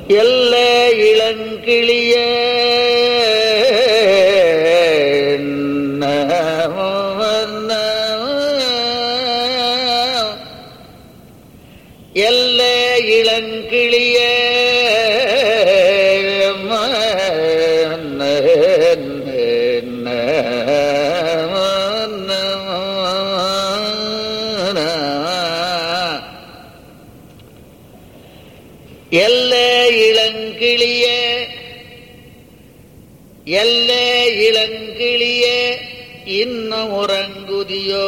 எல்ல இளங்கிளிய எல்ல இளங்கிளிய எல்ல இளங்கிளிய எல்ல இளங்கிளிய இன்னும் உறங்குதியோ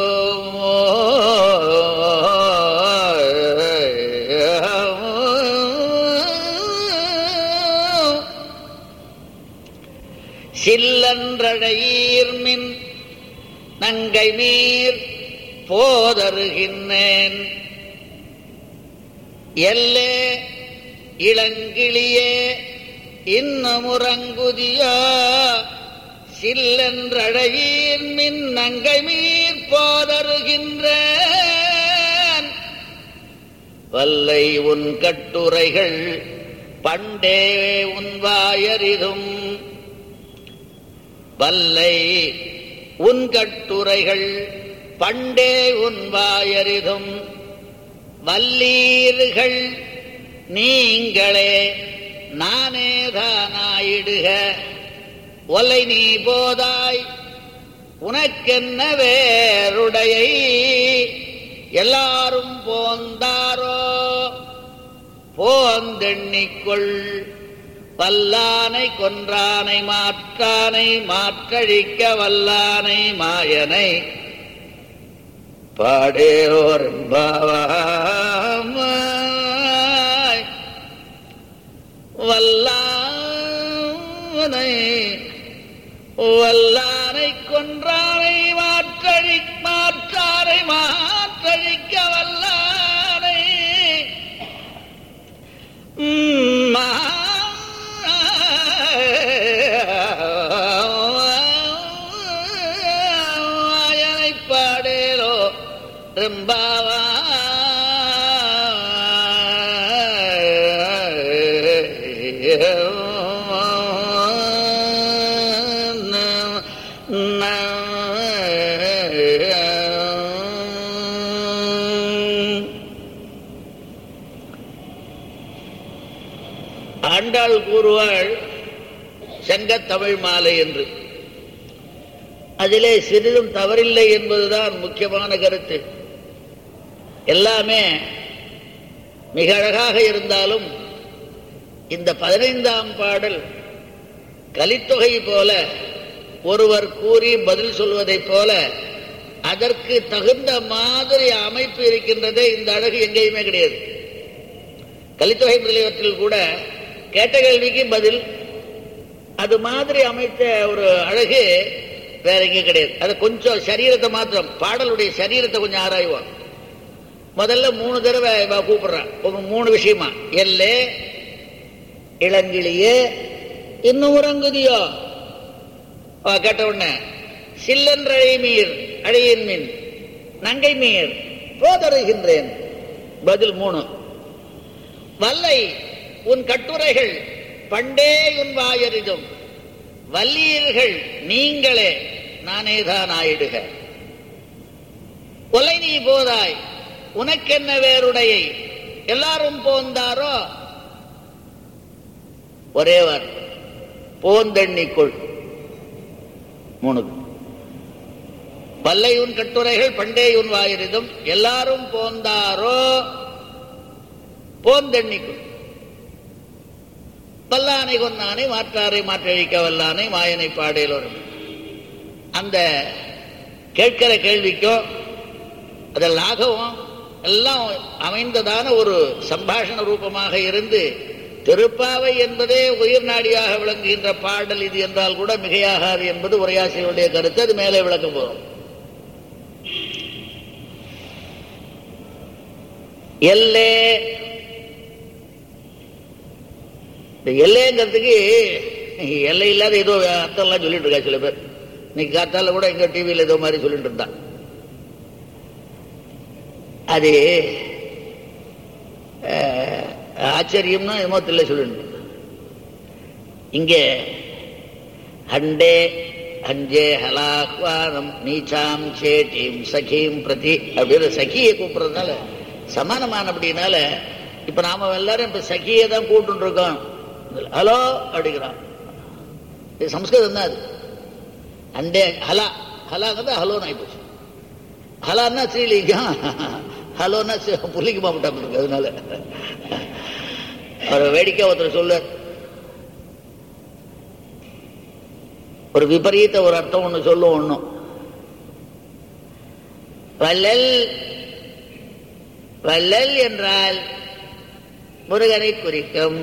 சில்லன்றழையீர்மின் நங்கை நீர் போதருகின்றேன் எல்லே இளங்கிளியே இன்னமுறங்குதியோ சில்லென்றழையீர் மின் நங்கை மீர் போதருகின்றேன் வல்லை உன் கட்டுரைகள் பண்டே உன் வாயறிதும் வல்லை உன் கட்டுரைகள் பண்டே உன் வாயறிதும் வல்லீர்கள் நீங்களே நானேதானாயிடுக ஒலை நீ போதாய் உனக்கென்ன வேறுடையை எல்லாரும் போந்தாரோ போந்தெண்ணிக்கொள் வல்லானை கொன்றானை மாற்றானை மாற்றழிக்க வல்லானை மாயனை பாடேயோர் பாவாய் வல்லானை வல்லானை கொன்றானை மாற்றழி மாற்றானை மாற்றழிக்க வல்லானை மாயனை பாடேலோ ரெம்பாவா ஆண்டாள் கூறுவாள் செங்கத்தமிழ் மாலை என்று அதிலே சிறிதும் தவறில்லை என்பதுதான் முக்கியமான கருத்து எல்லாமே மிக அழகாக இருந்தாலும் இந்த பதினைந்தாம் பாடல் கலித்தொகை போல ஒருவர் கூறி பதில் சொல்வதைப் போல அதற்கு தகுந்த மாதிரி அமைப்பு இருக்கின்றதே இந்த அழகு எங்கேயுமே கிடையாது கலித்தொகை முதலியவற்றில் கூட கேட்ட கேள்விக்கு பதில் அது மாதிரி அமைத்த ஒரு அழகு வேற எங்கேயும் கிடையாது அது கொஞ்சம் சரீரத்தை மாத்திரம் பாடலுடைய சரீரத்தை கொஞ்சம் ஆராய்வோம் முதல்ல மூணு தடவை இவ கூப்பிடுறான் ஒரு மூணு விஷயமா எல்லே இளங்கிளியே இன்னும் உறங்குதியோ அவ கேட்ட உடனே சில்லென்ற அழைமீர் அழையின் மீன் நங்கை மீர் போதருகின்றேன் பதில் மூணு வல்லை உன் கட்டுரைகள் பண்டே உன் வாயறிதும் வல்லீர்கள் நீங்களே நானேதான் ஆயிடுக கொலை நீ போதாய் உனக்கென்ன வேறுடையை எல்லாரும் போந்தாரோ ஒரே வார் போந்தெண்ணிக்குள் மூணு பல்லையுன் கட்டுரைகள் பண்டேயுன் வாயிரிதும் எல்லாரும் போந்தாரோ போந்தெண்ணிக்குள் வல்லானை கொன்னானை மாற்றாரை மாற்றழிக்க வல்லானை மாயனை பாடேலோரும் அந்த கேட்கிற கேள்விக்கும் அதெல்லாகவும் எல்லாம் அமைந்ததான ஒரு சம்பாஷண ரூபமாக இருந்து திருப்பாவை என்பதே உயிர் நாடியாக விளங்குகின்ற பாடல் இது என்றால் கூட மிகையாகாது என்பது உரையாசிரியருடைய கருத்து அது மேலே விளக்க போறோம் எல்லே இந்த எல்லைங்கிறதுக்கு எல்லை இல்லாத ஏதோ அர்த்தம்லாம் சொல்லிட்டு இருக்கா சில பேர் இன்னைக்கு காத்தால கூட எங்க டிவியில் ஏதோ மாதிரி சொல்லிட்டு இருந்தான் அது அஹ், ஆச்சரியம்னா என்னமோ தெரியல சொல்லிட்டு இங்கே ஹண்டே ஹஞ்சே ஹலாஹ்வானம் நீச்சாம் சேட்டிம் சகீம் பிரதி அப்படின்னு சகியை கூப்பிடுறதுனால சமானமான அப்படின்னால இப்ப நாம எல்லாரும் இப்ப சகியை தான் கூப்பிட்டு இருக்கோம் ஹலோ அப்படிங்கிறான் இது சம்ஸ்கிருதம் தான் அது அண்டே ஹலா ஹலாங்கிறது ஹலோன்னு ஆயிப்போச்சு ஹலான்னா ஸ்ரீலிங்கம் ஹலோன்னா புள்ளிக்கு மாவட்டம் இருக்கு அதனால அவர் வேடிக்கை ஒருத்தர் சொல்ல ஒரு விபரீத ஒரு அர்த்தம் ஒண்ணு சொல்லும் ஒண்ணும் வள்ளல் வள்ளல் என்றால் முருகனை குறிக்கும்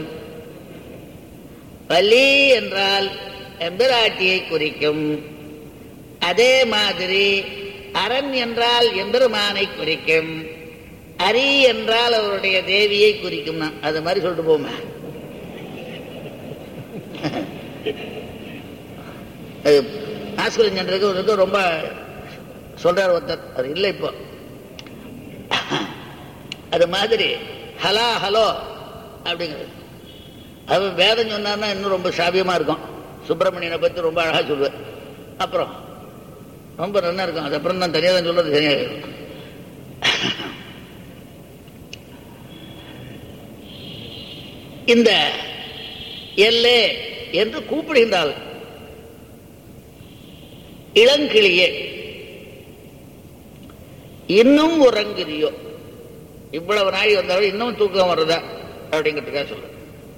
வள்ளி என்றால் எம்பிராட்டியை குறிக்கும் அதே மாதிரி அரண் என்றால் எம்பெருமானை குறிக்கும் அரி என்றால் அவருடைய தேவியை குறிக்கும் அது மாதிரி சொல்லிட்டு போமா ஆஸ்கரன் சென்றிருக்கு ரொம்ப சொல்றார் ஒருத்தர் அது இல்லை இப்போ அது மாதிரி ஹலா ஹலோ அப்படிங்கிறது அது வேதம் சொன்னார்னா இன்னும் ரொம்ப சாபியமா இருக்கும் சுப்பிரமணியனை பத்தி ரொம்ப அழகா சொல்லுவேன் அப்புறம் ரொம்ப நல்லா இருக்கும் அது அப்புறம் நான் தனியாக தான் சொல்றது சரியாக இருக்கும் இந்த எல்லே என்று கூப்பிடுகின்றாள் இளங்கிளியே இன்னும் உறங்குறியோ இவ்வளவு நாய் வந்தாலும் இன்னும் தூக்கம் வருதா அப்படிங்கிறதுக்காக சொல்ற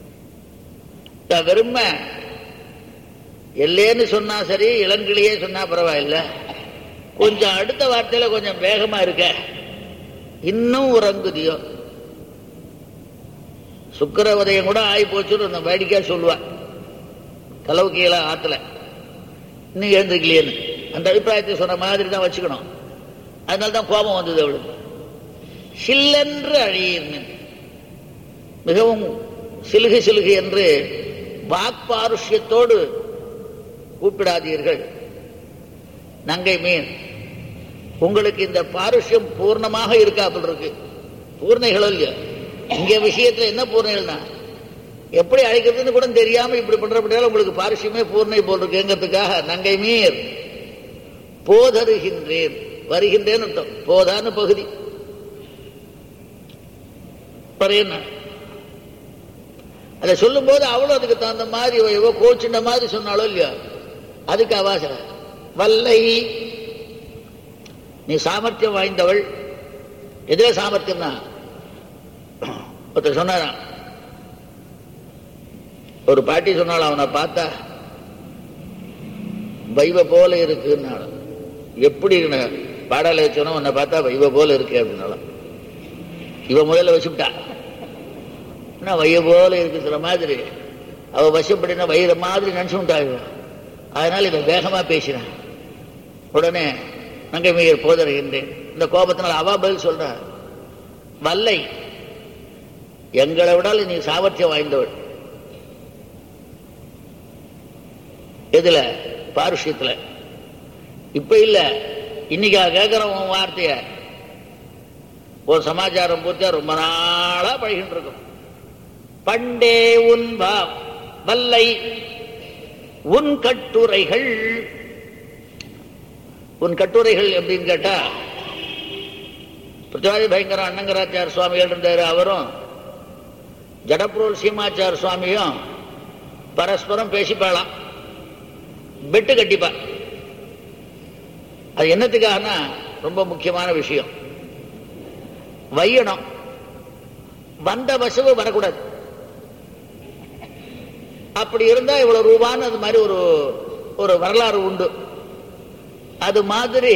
வெறும எல்லேன்னு சொன்னா சரி இளங்கிளியே சொன்னா பரவாயில்ல கொஞ்சம் அடுத்த வார்த்தையில கொஞ்சம் வேகமா இருக்க இன்னும் உறங்குதியோ சுக்கர உதயம் கூட ஆகி போச்சுன்னு அந்த வேடிக்கையா சொல்லுவா கலவு கீழே ஆத்துல இன்னும் எழுந்திருக்கலையேன்னு அந்த அபிப்பிராயத்தை சொன்ன மாதிரி தான் வச்சுக்கணும் அதனால தான் கோபம் வந்தது அவளுக்கு சில்லென்று அழியின்னு மிகவும் சிலுகு சிலுகு என்று வாக்பாருஷ்யத்தோடு கூப்பிடாதீர்கள் நங்கை மீன் உங்களுக்கு இந்த பாருஷ்யம் பூர்ணமாக இருக்காப்புல இருக்கு பூர்ணைகளோ இல்லையோ இங்க விஷயத்துல என்ன பூர்ணைகள்னா எப்படி அழைக்கிறதுன்னு கூட தெரியாம இப்படி பண்றப்படியால உங்களுக்கு பாருஷ்யமே பூர்ணை போல் இருக்குங்கிறதுக்காக நங்கை மீர் போதருகின்றேன் வருகின்றேன் அர்த்தம் போதான்னு பகுதி என்ன அதை சொல்லும் போது அவளும் அதுக்கு தகுந்த மாதிரி எவ்வளோ கோச்சுண்ட மாதிரி சொன்னாலோ இல்லையா அதுக்கு அவாச வல்லை நீ சாமர்த்தியம் வாய்ந்தவள் எதிர சாமர்த்தியம்னா ஒருத்தர் சொன்னாராம் ஒரு பாட்டி சொன்னாலும் அவனை பார்த்தா வைவ போல இருக்குன்னாலும் எப்படி பாடால வச்சோன்னா உன்னை பார்த்தா வைவ போல இருக்கு அப்படின்னாலும் இவன் முதல்ல வச்சுட்டா வைய போல இருக்கு சில மாதிரி அவ வசப்படினா வயிற மாதிரி நினைச்சுட்டா அதனால இவன் வேகமா பேசினான் உடனே நங்கை மீர் போதருகின்றேன் இந்த கோபத்தினால் அவா பதில் சொல்ற வல்லை எங்களை விடால் நீ சாமர்த்தியம் வாய்ந்தவள் எதுல பாருஷ்யத்துல இப்ப இல்ல இன்னைக்கு கேட்கிறோம் உன் வார்த்தைய ஒரு சமாச்சாரம் பூர்த்தியா ரொம்ப நாளா பழகிட்டு இருக்கும் பண்டே உன் வா வல்லை உன் கட்டுரைகள் உன் கட்டுரைகள் எப்படின்னு கேட்டா பிருத்திவாதி பயங்கர அண்ணங்கராச்சார சுவாமிகள் இருந்தாரு அவரும் ஜடப்ரோல் சீமாச்சார சுவாமியும் பரஸ்பரம் பேசிப்பாளாம் பெட்டு கட்டிப்பா அது என்னத்துக்காகனா ரொம்ப முக்கியமான விஷயம் வையணும் வந்த வசவு வரக்கூடாது அப்படி இருந்தா இவ்வளவு ரூபான்னு அது மாதிரி ஒரு ஒரு வரலாறு உண்டு அது மாதிரி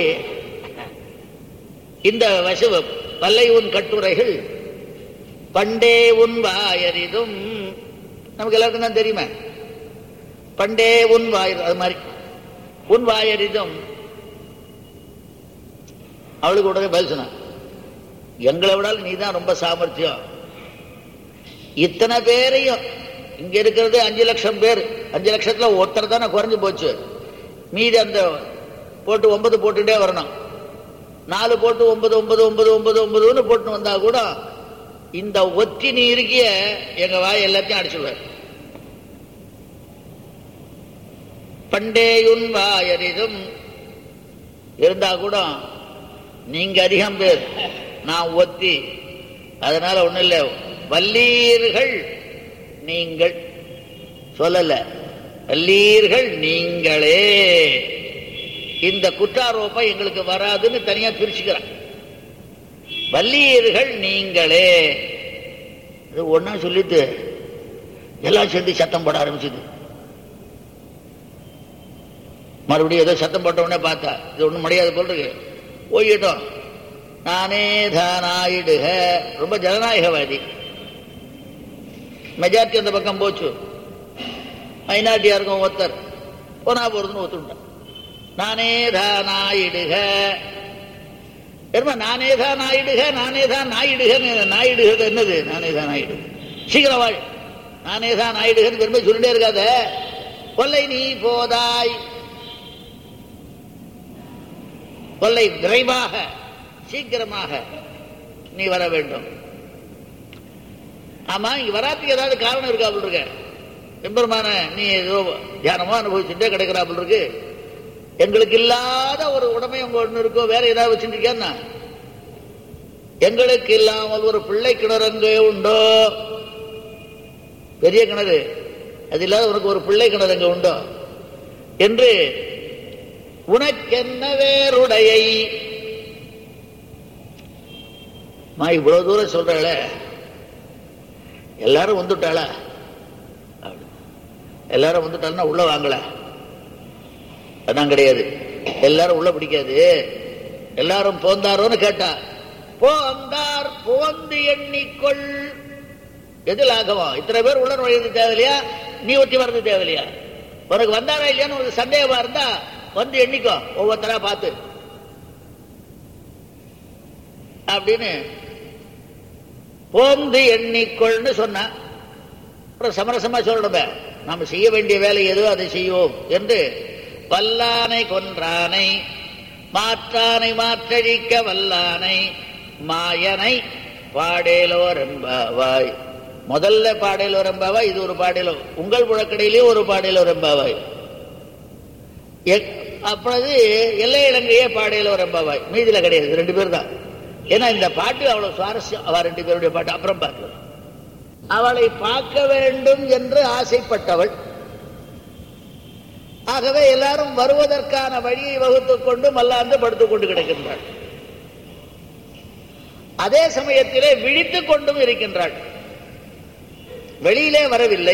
இந்த வசவு பல்லை உன் கட்டுரைகள் பண்டே உன் வாயரிதும் நமக்கு எல்லாருக்கும் தான் தெரியுமே பண்டே உன் வாய் அது மாதிரி உன் வாயரிதும் அவளுக்கு உடனே பதில் சொன்னான் எங்களை விடாலும் நீ தான் ரொம்ப சாமர்த்தியம் இத்தனை பேரையும் இங்க இருக்கிறது அஞ்சு லட்சம் பேர் அஞ்சு லட்சத்துல ஒருத்தர் தானே குறைஞ்சு போச்சு மீதி அந்த போட்டு ஒன்பது போட்டுட்டே வரணும் நாலு போட்டு ஒன்பது ஒன்பது ஒன்பது ஒன்பது ஒன்பதுன்னு போட்டு வந்தா கூட இந்த ஒத்தி நீ இருக்கிய எங்க வாய் எல்லாத்தையும் அடிச்சுடுவார் பண்டேயுன் வாயரிதும் இருந்தா கூட நீங்க அதிகம் பேர் நான் ஒத்தி அதனால ஒண்ணும் இல்லை வல்லீர்கள் நீங்கள் சொல்லல வல்லீர்கள் நீங்களே இந்த குற்றாரோப்பம் எங்களுக்கு வராதுன்னு தனியா பிரிச்சுக்கிறான் வல்லீர்கள் நீங்களே இது ஒன்னா சொல்லிட்டு எல்லாம் சேர்ந்து சத்தம் போட ஆரம்பிச்சது மறுபடியும் ஏதோ சத்தம் போட்ட உடனே பார்த்தா இது ஒண்ணும் முடியாது போல் இருக்கு போயிட்டோம் நானே தானாயிடுக ரொம்ப ஜனநாயகவாதி மெஜாரிட்டி அந்த பக்கம் போச்சு மைனாரிட்டியா இருக்கும் ஒருத்தர் போனா போறதுன்னு ஒத்துட்டான் நானே தானாயிடுக பெருமா நானே தான் நாயிடுக நானே தான் நாயிடுக நாயிடுக என்னது நானே தான் நாயிடு சீக்கிரம் வாழ் நானே தான் நாயிடுகன்னு பெருமை சொல்லிட்டே இருக்காத கொல்லை நீ போதாய் கொல்லை விரைவாக சீக்கிரமாக நீ வர வேண்டும் ஆமா இங்க வராதுக்கு ஏதாவது காரணம் இருக்கா அப்படி இருக்க எம்பெருமான நீ ஏதோ தியானமா அனுபவிச்சுட்டே கிடைக்கிறாப்புல இருக்கு எங்களுக்கு இல்லாத ஒரு உடமை உங்க ஒண்ணு இருக்கோ வேற ஏதாவது வச்சுருக்கேன்னா எங்களுக்கு இல்லாமல் ஒரு பிள்ளை கிணறு அங்கே உண்டோ பெரிய கிணறு அது இல்லாத உனக்கு ஒரு பிள்ளை கிணறு அங்கே உண்டோ என்று உனக்கென்ன வேறுடையை மா இவ்வளவு தூரம் சொல்றாள எல்லாரும் வந்துட்டாளா அப்படி. எல்லாரும் வந்துட்டாள்னா உள்ள வாங்கல அதான் கிடையாது எல்லாரும் உள்ள பிடிக்காது எல்லாரும் போந்தாரோன்னு கேட்டா போந்தார் போந்து எண்ணிக்கொள் எது லாகவம் இத்தனை பேர் உள்ள நுழையிறது தேவையில்லையா நீ ஒத்தி வர்றது தேவையில்லையா உனக்கு வந்தாரா இல்லையான்னு ஒரு சந்தேகமா இருந்தா வந்து எண்ணிக்கோ ஒவ்வொருத்தரா பார்த்து அப்படின்னு போந்து எண்ணிக்கொள்னு சொன்ன அப்புறம் சமரசமா சொல்லணுமே நாம் செய்ய வேண்டிய வேலை எதுவோ அதை செய்வோம் என்று வல்லானை கொன்றானை மாற்றானை மாற்றழிக்க வல்லானை மாயனை பாடேலோர் என்பாவாய் முதல்ல பாடேலோர் என்பாவாய் இது ஒரு பாடேலோ உங்கள் புழக்கடையிலே ஒரு பாடேலோர் என்பாவாய் எ- அப்பொழுது எல்லை இலங்கையே பாடேலோர் என்பாவாய் மீதில கிடையாது ரெண்டு பேர் தான் ஏன்னா இந்த பாட்டு அவ்வளவு சுவாரஸ்யம் அவ ரெண்டு பேருடைய பாட்டு அப்புறம் பார்க்கலாம் அவளை பார்க்க வேண்டும் என்று ஆசைப்பட்டவள் ஆகவே எல்லாரும் வருவதற்கான வழியை வகுத்துக் கொண்டு மல்லாந்து படுத்துக் கொண்டு கிடக்கின்றாள் அதே சமயத்திலே விழித்துக் கொண்டும் இருக்கின்றாள் வெளியிலே வரவில்லை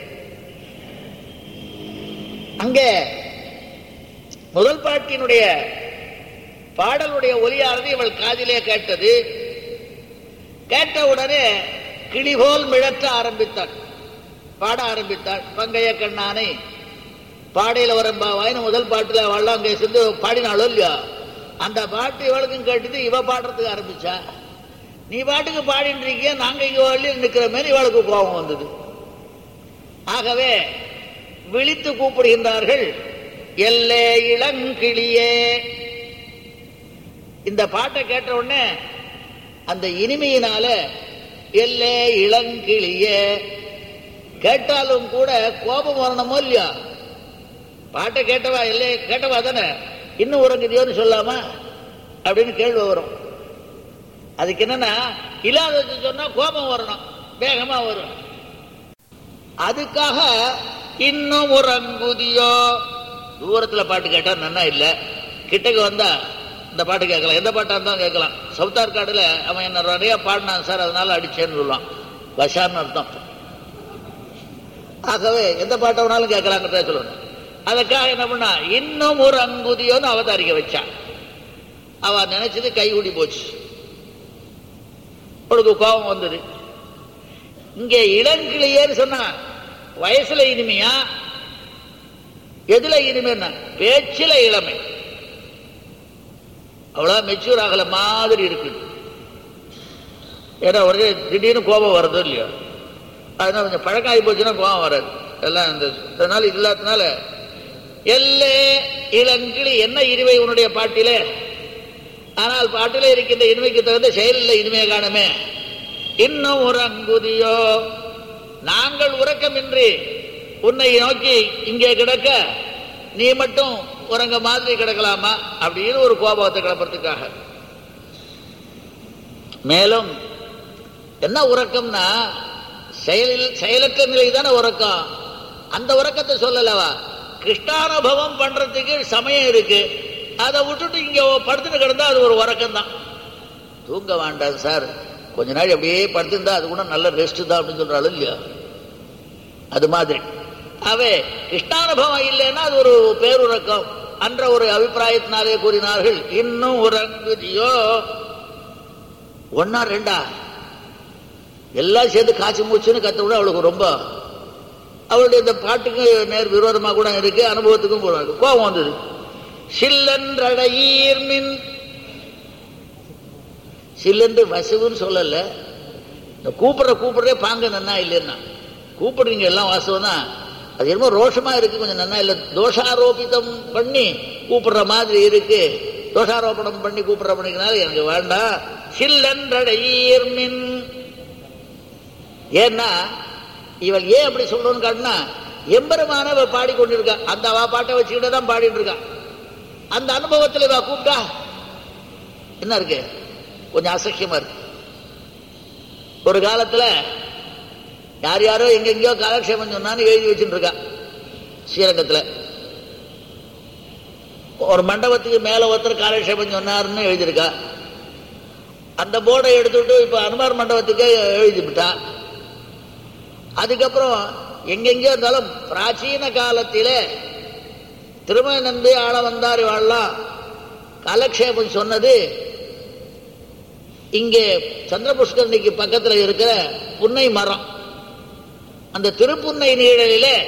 அங்கே முதல் பாட்டினுடைய பாடலுடைய ஒலியானது இவள் காதிலே கேட்டது கேட்ட உடனே கிளி போல் மிழற்ற ஆரம்பித்தாள் பாட ஆரம்பித்தாள் பங்கைய கண்ணானை பாடையில வரம்பாவாயின்னு முதல் பாட்டுல அவள் அங்கே சென்று பாடினாளோ இல்லையா அந்த பாட்டு இவளுக்கும் கேட்டது இவ பாடுறதுக்கு ஆரம்பிச்சா நீ பாட்டுக்கு பாடிட்டு இருக்கிய நாங்க இங்க வழியில் நிக்கிற மாதிரி இவளுக்கு கோபம் வந்தது ஆகவே விழித்து கூப்பிடுகின்றார்கள் எல்லே இளங்கிளியே இந்த பாட்டை கேட்ட உடனே அந்த இனிமையினால எல்லே இளங்கிளியே கேட்டாலும் கூட கோபம் வரணுமோ இல்லையா பாட்டை கேட்டவா இல்லையே கேட்டவா தானே இன்னும் உறங்குதியோன்னு சொல்லாமா அப்படின்னு கேள்வி வரும் அதுக்கு என்னன்னா இல்லாதது சொன்னா கோபம் வரணும் வேகமா வரும் அதுக்காக இன்னும் உறங்குதியோ தூரத்துல பாட்டு கேட்டா நன்னா இல்ல கிட்டக்கு வந்தா இந்த பாட்டு கேட்கலாம் எந்த பாட்டா இருந்தாலும் கேட்கலாம் சவுத்தார் காடுல அவன் என்ன நிறைய பாடினான் சார் அதனால அடிச்சேன்னு சொல்லுவான் வசான்னு அர்த்தம் ஆகவே எந்த பாட்டை வேணாலும் கேட்கலாங்கிறத சொல்லணும் அதுக்காக என்ன பண்ணா இன்னும் ஒரு அங்குதியோன்னு அவதாரிக்க வச்சான் அவ நினைச்சது கைகூடி போச்சு அவளுக்கு கோபம் வந்தது இங்கே இளங்கிளியேன்னு சொன்னா வயசுல இனிமையா எதுல இனிமைன்னா பேச்சில இளமை அவ்வளோ மெச்சூர் ஆகல மாதிரி இருக்கு ஏன்னா ஒரே திடீர்னு கோபம் வருதோ இல்லையோ அதனால கொஞ்சம் பழக்காகி போச்சுன்னா கோபம் வராது எல்லாம் இந்த அதனால இல்லாதனால எல்லே இளங்கிளி என்ன இருவை உன்னுடைய பாட்டிலே ஆனால் பாட்டிலே இருக்கின்ற இனிமைக்கு தகுந்த செயலில் இனிமையை காணுமே இன்னும் ஒரு அங்குதியோ நாங்கள் உறக்கமின்றி உன்னை நோக்கி இங்கே கிடக்க நீ மட்டும் உறங்க மாதிரி கிடக்கலாமா அப்படின்னு ஒரு கோபத்தை கிளப்புறதுக்காக மேலும் என்ன உறக்கம்னா செயலில் செயலற்ற நிலை தானே உறக்கம் அந்த உறக்கத்தை சொல்லலவா கிருஷ்டானுபவம் பண்றதுக்கு சமயம் இருக்கு அதை விட்டுட்டு இங்க படுத்துட்டு கிடந்தா அது ஒரு உறக்கம் தான் தூங்க வேண்டாம் சார் கொஞ்ச நாள் அப்படியே படுத்திருந்தா அது கூட நல்ல ரெஸ்ட் தான் அப்படின்னு சொல்றாலும் இல்லையா அது மாதிரி அவே கிருஷ்டானுபவம் இல்லைன்னா அது ஒரு பேருறக்கம் அன்ற ஒரு அபிப்பிராயத்தினாலே கூறினார்கள் இன்னும் உறங்குதியோ ஒன்னா ரெண்டா எல்லாம் சேர்ந்து காய்ச்சி மூச்சுன்னு கத்த விட அவளுக்கு ரொம்ப அவளுடைய இந்த பாட்டுக்கு நேர் விரோதமா கூட இருக்கு அனுபவத்துக்கும் கூட இருக்கு கோபம் வந்தது சில்லன்றடையீர் மின் சில்லன்று வசுவுன்னு சொல்லல இந்த கூப்பிடுற கூப்பிடுறே பாங்க நன்னா இல்லைன்னா கூப்பிடுறீங்க எல்லாம் வாசவம் தான் அது என்னமோ ரோஷமா இருக்கு கொஞ்சம் நன்னா இல்லை தோஷாரோபிதம் பண்ணி கூப்பிடுற மாதிரி இருக்கு தோஷாரோபணம் பண்ணி கூப்பிடுற பண்ணிக்கனால எனக்கு வேண்டாம் சில்லன்றடையீர் மின் ஏன்னா இவள் ஏன் அப்படி சொல்லணும்னு காட்டினா எம்பெருமான இவ பாடிக்கொண்டிருக்கா அந்த அவ பாட்டை வச்சுக்கிட்டு தான் பாடிட்டு இருக்கா அந்த அனுபவத்தில் இவ கூப்பிட்டா என்ன இருக்கு கொஞ்சம் அசக்கியமா இருக்கு ஒரு காலத்துல யார் யாரோ எங்கெங்கயோ காலக்ஷேபம் சொன்னான்னு எழுதி வச்சுட்டு இருக்கா ஸ்ரீரங்கத்துல ஒரு மண்டபத்துக்கு மேல ஒருத்தர் காலக்ஷேபம் சொன்னாருன்னு எழுதியிருக்கா அந்த போர்டை எடுத்துட்டு இப்ப அனுமார் மண்டபத்துக்கே எழுதிவிட்டா அதுக்கப்புறம் எங்கெங்கயோ இருந்தாலும் பிராச்சீன காலத்திலே திருமண நம்பி ஆள வந்தார் வாழலாம் காலக்ஷேபம் சொன்னது இங்கே சந்திரபுஷ்கரணிக்கு பக்கத்தில் இருக்கிற புன்னை மரம் அந்த திருப்புன்னை நீழலிலே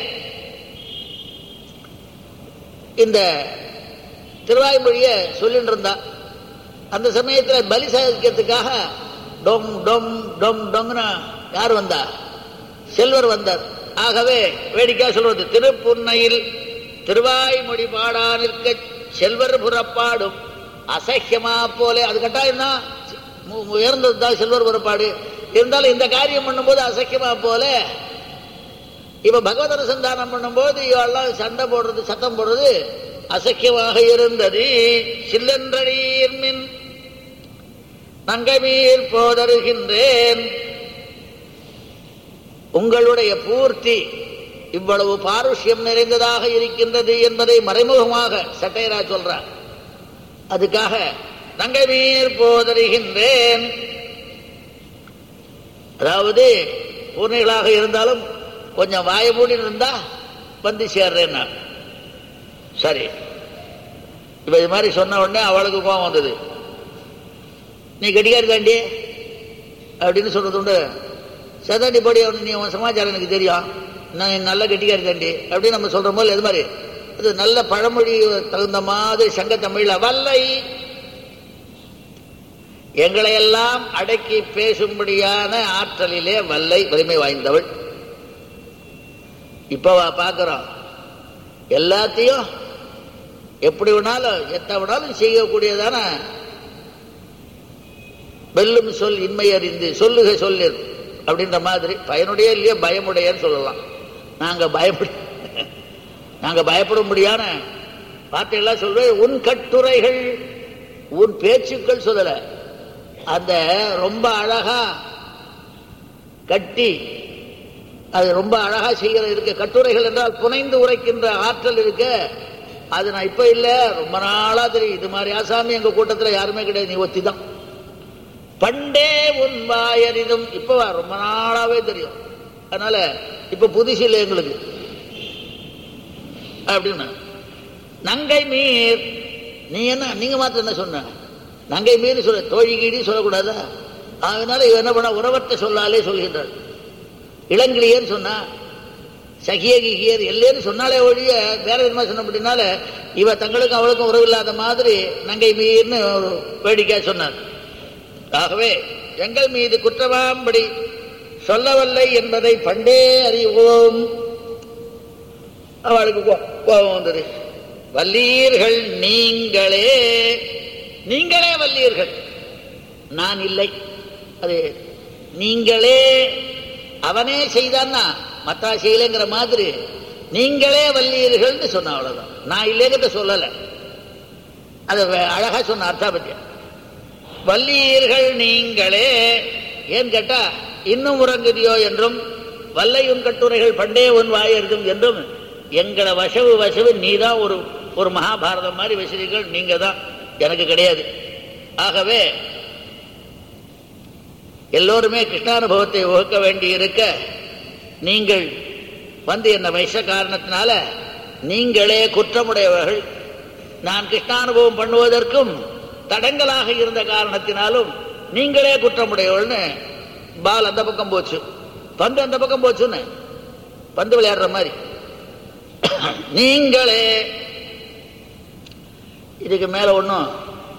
இந்த திருவாய்மொழியை சொல்லிட்டு இருந்தா அந்த சமயத்தில் பலி சாதிக்கிறதுக்காக டொம் டொம் டொம் டொங்னு யார் வந்தா செல்வர் வந்தார் ஆகவே வேடிக்கை சொல்வது திருப்புன்னையில் திருவாய்மொழி பாடா நிற்க செல்வர் புறப்பாடும் அசக்கியமா போலே அது கட்டாயம் தான் உயர்ந்தது தான் செல்வர் புறப்பாடு இருந்தாலும் இந்த காரியம் பண்ணும்போது அசக்கியமா போல இப்ப பகவத் அனுசந்தானம் பண்ணும்போது இவெல்லாம் சண்டை போடுறது சத்தம் போடுறது அசக்கியமாக இருந்தது சில்லன்றடியின் மின் நங்கமீர் போதருகின்றேன் உங்களுடைய பூர்த்தி இவ்வளவு பாருஷ்யம் நிறைந்ததாக இருக்கின்றது என்பதை மறைமுகமாக சட்டையரா சொல்றார் அதுக்காக நங்கமீர் போதருகின்றேன் அதாவது பூர்ணிகளாக இருந்தாலும் கொஞ்சம் வாயமூடி இருந்தா வந்து சேர்றேன் நான் சரி இப்ப இது மாதிரி சொன்ன உடனே அவளுக்கு கோபம் வந்தது நீ கெட்டிக்காரி தாண்டி அப்படின்னு சொல்றது உண்டு சதாண்டி படி அவனு நீ உன் சமாச்சாரம் எனக்கு தெரியும் நான் நல்ல கெட்டிக்காரி தாண்டி அப்படின்னு நம்ம சொல்ற போது இது மாதிரி அது நல்ல பழமொழி தகுந்த மாதிரி சங்க தமிழ்ல வல்லை எங்களை எல்லாம் அடக்கி பேசும்படியான ஆற்றலிலே வல்லை வலிமை வாய்ந்தவள் இப்ப பார்க்கிறோம் எல்லாத்தையும் எப்படி வேணாலும் எத்த வேணாலும் செய்யக்கூடியதான வெல்லும் சொல் இன்மை அறிந்து சொல்லுக சொல்லிரு அப்படின்ற மாதிரி பயனுடைய இல்லையோ பயமுடையன்னு சொல்லலாம் நாங்க பயப்பட நாங்க பயப்படும்படியான வார்த்தைகள்லாம் சொல்றேன் உன் கட்டுரைகள் உன் பேச்சுக்கள் சொல்லல அந்த ரொம்ப அழகா கட்டி அது ரொம்ப அழகா செய்கிற இருக்க கட்டுரைகள் என்றால் புனைந்து உரைக்கின்ற ஆற்றல் இருக்க அது நான் இப்ப இல்ல ரொம்ப நாளா தெரியும் இது மாதிரி ஆசாமி எங்க கூட்டத்துல யாருமே கிடையாது நீ ஒத்தி தான் பண்டே உன் வாயறிதும் இப்ப ரொம்ப நாளாவே தெரியும் அதனால இப்ப புதுசு இல்லை எங்களுக்கு அப்படின்னு நங்கை மீர் நீ என்ன நீங்க மாத்திரம் என்ன சொன்ன நங்கை மீறி சொல்ல தோழி கீழி சொல்லக்கூடாதா அதனால இவ என்ன பண்ண உறவற்ற சொல்லாலே சொல்கின்றாள் இளங்கிளியன்னு சொன்னா சகிய கிகியர் இல்லைன்னு சொன்னாலே ஒழிய வேற விதமா சொன்ன அப்படின்னால இவ தங்களுக்கும் அவளுக்கும் உறவு இல்லாத மாதிரி நங்கை மீர்னு ஒரு வேடிக்கை சொன்னார் ஆகவே எங்கள் மீது குற்றவாம்படி சொல்லவில்லை என்பதை பண்டே அறிவோம் அவளுக்கு கோபம் வந்தது வல்லீர்கள் நீங்களே நீங்களே வல்லீர்கள் நான் இல்லை அது நீங்களே அவனே செய்தான்னா மத்தா செய்யலைங்கிற மாதிரி நீங்களே வல்லீர்கள்னு சொன்ன அவ்வளவுதான் நான் இல்லைங்கிறத சொல்லலை அது வே- அழகா சொன்ன அர்த்தாபத்தியம் வல்லீர்கள் நீங்களே ஏன் கேட்டா இன்னும் உறங்குதியோ என்றும் வல்லையுன் கட்டுரைகள் பண்டே உன் வாயெழுதும் என்றும் எங்களை வசவு வசவு நீதான் ஒரு ஒரு மகாபாரதம் மாதிரி வசதிகள் நீங்க தான் எனக்கு கிடையாது ஆகவே எல்லோருமே கிருஷ்ணானுபவத்தை வகுக்க வேண்டி இருக்க நீங்கள் வந்து என்ன வைச காரணத்தினால நீங்களே குற்றமுடையவர்கள் நான் கிருஷ்ணானுபவம் பண்ணுவதற்கும் தடங்கலாக இருந்த காரணத்தினாலும் நீங்களே குற்றமுடையவள்னு பால் அந்த பக்கம் போச்சு பந்து அந்த பக்கம் போச்சுன்னு பந்து விளையாடுற மாதிரி நீங்களே இதுக்கு மேல ஒன்றும்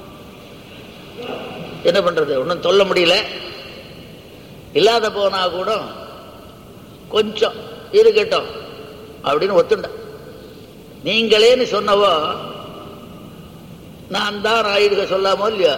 என்ன பண்றது ஒன்றும் சொல்ல முடியல இல்லாத போனா கூட கொஞ்சம் இருக்கட்டும் அப்படின்னு ஒத்துண்ட நீங்களேன்னு சொன்னவோ நான் தான் ஆயிடுக சொல்லாமோ இல்லையா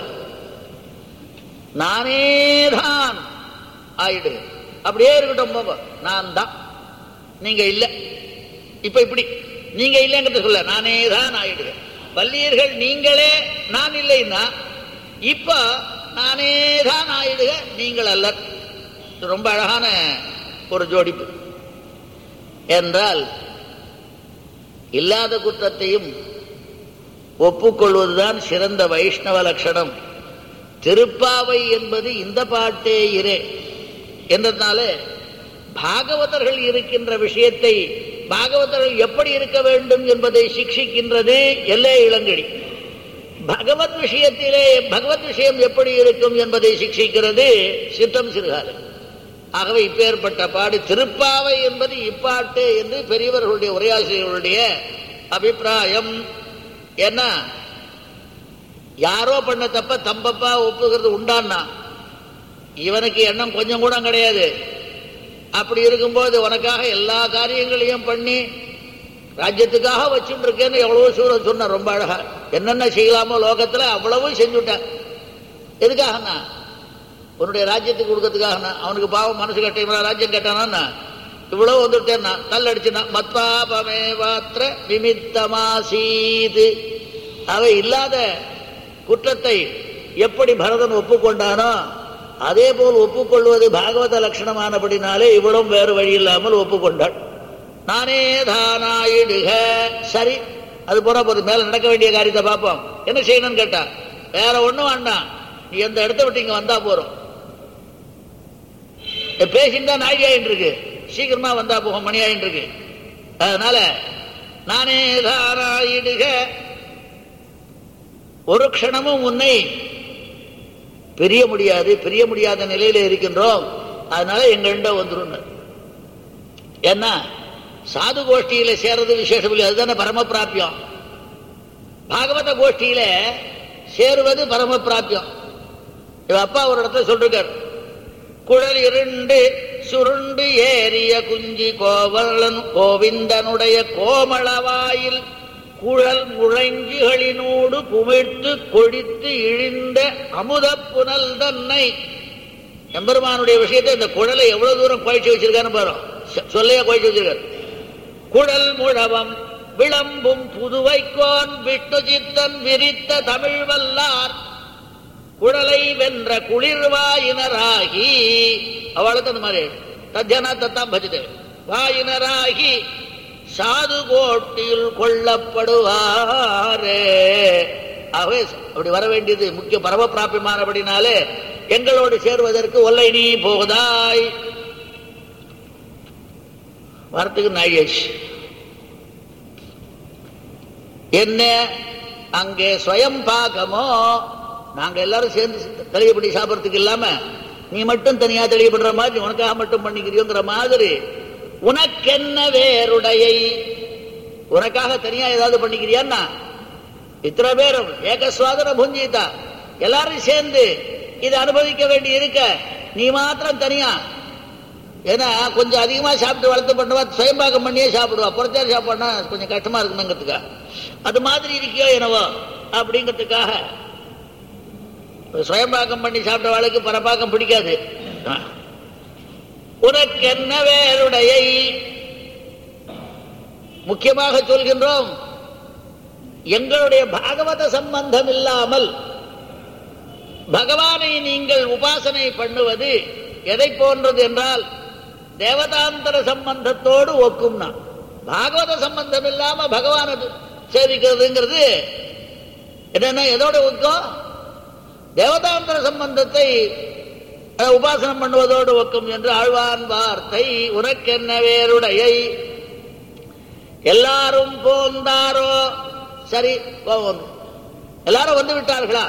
நானே தான் ஆயிடு அப்படியே இருக்கட்டும் பாபா நான் தான் நீங்க இல்ல இப்ப இப்படி நீங்க இல்லைங்கிறத சொல்ல நானே தான் ஆயிடுக வல்லீர்கள் நீங்களே நான் இல்லைன்னா இப்ப நானே தான் ஆயிடுக நீங்கள் அல்ல இது ரொம்ப அழகான ஒரு ஜோடிப்பு என்றால் இல்லாத குற்றத்தையும் ஒப்புக்கொள்வதுதான் சிறந்த வைஷ்ணவ லட்சணம் திருப்பாவை என்பது இந்த பாட்டே இரே என்றதுனால பாகவதர்கள் இருக்கின்ற விஷயத்தை பாகவதர்கள் எப்படி இருக்க வேண்டும் என்பதை சிக்ஷிக்கின்றது எல்லே இளங்கடி பகவத் விஷயத்திலே பகவத் விஷயம் எப்படி இருக்கும் என்பதை சிக்ஷிக்கிறது சித்தம் சிறுகாலம் ஆகவே இப்பேற்பட்ட பாடு திருப்பாவை என்பது இப்பாட்டு என்று பெரியவர்களுடைய உரையாசிரியர்களுடைய அபிப்பிராயம் என்ன யாரோ பண்ண தப்ப தம்பப்பா ஒப்புகிறது உண்டான்னா இவனுக்கு எண்ணம் கொஞ்சம் கூட கிடையாது அப்படி இருக்கும்போது உனக்காக எல்லா காரியங்களையும் பண்ணி ராஜ்யத்துக்காக வச்சுட்டு இருக்கேன்னு எவ்வளவோ சூழல் சொன்ன ரொம்ப அழகா என்னென்ன செய்யலாமோ லோகத்துல அவ்வளவும் செஞ்சுட்டேன் எதுக்காகண்ணா உன்னுடைய ராஜ்யத்துக்கு கொடுக்கறதுக்காக அவனுக்கு பாவம் மனசு கட்ட ராஜ்யம் கேட்டானா இவ்வளவு வந்துட்டேன்னா கல்லடிச்சுனா மத்வாபமே பாத்திர நிமித்தமாசீது அவை இல்லாத குற்றத்தை எப்படி பரதன் ஒப்புக்கொண்டானோ அதே போல் ஒப்புக்கொள்வது பாகவத லட்சணமானபடினாலே இவ்வளவும் வேறு வழி இல்லாமல் ஒப்புக்கொண்டாள் நானே தானாயிடுக சரி அது போனா போது மேல நடக்க வேண்டிய காரியத்தை பார்ப்போம் என்ன செய்யணும்னு கேட்டா வேற ஒண்ணும் வேண்டாம் நீ எந்த இடத்த விட்டு இங்க வந்தா போறோம் பேசிட்டு தான் நாழி ஆயிட்டு இருக்கு சீக்கிரமா வந்தா போகும் மணி ஆயிட்டு இருக்கு அதனால நானே தாராயிடுக ஒரு க்ஷணமும் உன்னை பிரிய முடியாது பிரிய முடியாத நிலையில இருக்கின்றோம் அதனால எங்கள்கிட்ட வந்துரும் ஏன்னா சாது கோஷ்டியில சேர்றது விசேஷம் இல்லை அதுதானே பரம பிராபியம் பாகவத கோஷ்டியில சேருவது பரம பிராபியம் இவ அப்பா ஒரு இடத்துல சொல்றார் குழல் இருண்டு சுருண்டு ஏறிய குஞ்சி கோவலன் கோவிந்தனுடைய கோமளவாயில் குழல் முழங்கிகளினோடு குமிழ்த்து கொடித்து இழிந்த அமுத புனல் தன்னை எம்பெருமானுடைய விஷயத்தை இந்த குழலை எவ்வளவு தூரம் குழைச்சி வச்சிருக்கான்னு பாரு சொல்லையா குழைச்சி வச்சிருக்காரு குழல் முழவம் விளம்பும் புதுவைக்கோன் விட்டு சித்தன் விரித்த தமிழ் வல்லார் குழலை வென்ற குளிர்வாயினராகி அவளுக்கு அந்த மாதிரி தத்தியனா தத்தாம் பஜிதே வாயினராகி சாது கோட்டியில் கொல்லப்படுவாரே ஆகவே அப்படி வர வேண்டியது முக்கிய பரம பிராபியமானபடினாலே எங்களோடு சேருவதற்கு ஒல்லை நீ போதாய் வரத்துக்கு நாயேஷ் என்ன அங்கே ஸ்வயம் பாகமோ நாங்க எல்லாரும் சேர்ந்து தெளியப்படி சாப்பிடறதுக்கு இல்லாம நீ மட்டும் தனியா தெளியப்படுற மாதிரி உனக்காக மட்டும் பண்ணிக்கிறியோங்கிற மாதிரி உனக்கென்ன வேறுடையை உனக்காக தனியா ஏதாவது பண்ணிக்கிறியான்னா இத்தனை பேரும் ஏகஸ்வாதன புஞ்சிதா எல்லாரும் சேர்ந்து இதை அனுபவிக்க வேண்டி இருக்க நீ மாத்திரம் தனியா ஏன்னா கொஞ்சம் அதிகமா சாப்பிட்டு வளர்த்து பண்ணுவா சுயம்பாகம் பண்ணியே சாப்பிடுவா புறச்சாரி சாப்பாடுனா கொஞ்சம் கஷ்டமா இருக்குமேங்கிறதுக்காக அது மாதிரி இருக்கியோ என்னவோ அப்படிங்கிறதுக்காக சுயம்பாக்கம் பண்ணி சாப்பிட்ட வாழ்க்கை பரப்பாக்கம் பிடிக்காது உனக்கு என்ன வேறுடையை முக்கியமாக சொல்கின்றோம் எங்களுடைய பாகவத சம்பந்தம் இல்லாமல் பகவானை நீங்கள் உபாசனை பண்ணுவது எதை போன்றது என்றால் தேவதாந்தர சம்பந்தத்தோடு ஒக்கும்னா பாகவத சம்பந்தம் இல்லாம பகவானை சேவிக்கிறதுங்கிறது என்னன்னா எதோட ஒக்கும் தேவதாந்தர சம்பந்தத்தை அஹ், உபாசனம் பண்ணுவதோடு ஒக்கும் என்று ஆழ்வான் வார்த்தை உனக்கென்ன வேறுடையை எல்லாரும் போந்தாரோ சரி போவோம் எல்லாரும் வந்து விட்டார்களா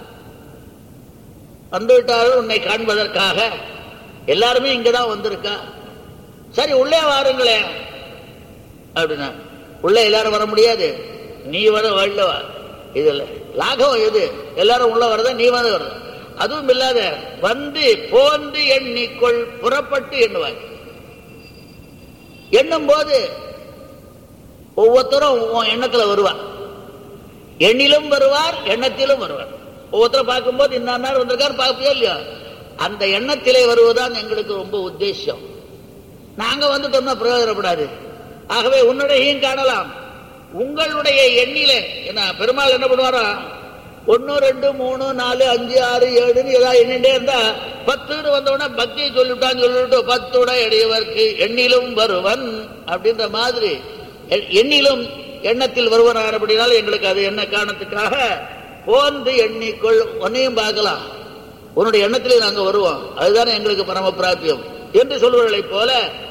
வந்து விட்டார்கள் உன்னை காண்பதற்காக எல்லாருமே இங்கதான் வந்திருக்கா சரி உள்ளே வாருங்களேன் அப்படின்னா உள்ளே எல்லாரும் வர முடியாது நீ வர வரல வா இதுல லாகவம் எது எல்லாரும் உள்ள வரத நீ வந்து வர அதுவும் இல்லாத வந்து போந்து எண்ணிக்கொள் புறப்பட்டு எண்ணுவாய் எண்ணும் போது ஒவ்வொருத்தரும் உன் எண்ணத்துல வருவா எண்ணிலும் வருவார் எண்ணத்திலும் வருவார் ஒவ்வொருத்தரும் பார்க்கும்போது இந்த நேரம் வந்திருக்காரு பார்ப்பே இல்லையா அந்த எண்ணத்திலே வருவதுதான் எங்களுக்கு ரொம்ப உத்தேசம் நாங்க வந்துட்டோம்னா பிரயோஜனப்படாது ஆகவே உன்னுடையையும் காணலாம் உங்களுடைய எண்ணிலே என்ன பெருமாள் என்ன பண்ணுவாரா ஒன்னு ரெண்டு மூணு நாலு அஞ்சு ஆறு ஏழுன்னு ஏதாவது எண்ணிட்டே இருந்தா பத்துன்னு வந்தவுடனே பக்தியை சொல்லிவிட்டான்னு சொல்லிவிட்டு பத்துட எடையவர்க்கு எண்ணிலும் வருவன் அப்படின்ற மாதிரி எ- எண்ணிலும் எண்ணத்தில் வருவனார் அப்படின்னாலும் எங்களுக்கு அது என்ன காரணத்துக்காக போந்து எண்ணிக்கொள் உன்னையும் பார்க்கலாம் உன்னுடைய எண்ணத்திலே நாங்க வருவோம் அதுதானே எங்களுக்கு பரம பிராபியம் என்று சொல்வர்களைப் போல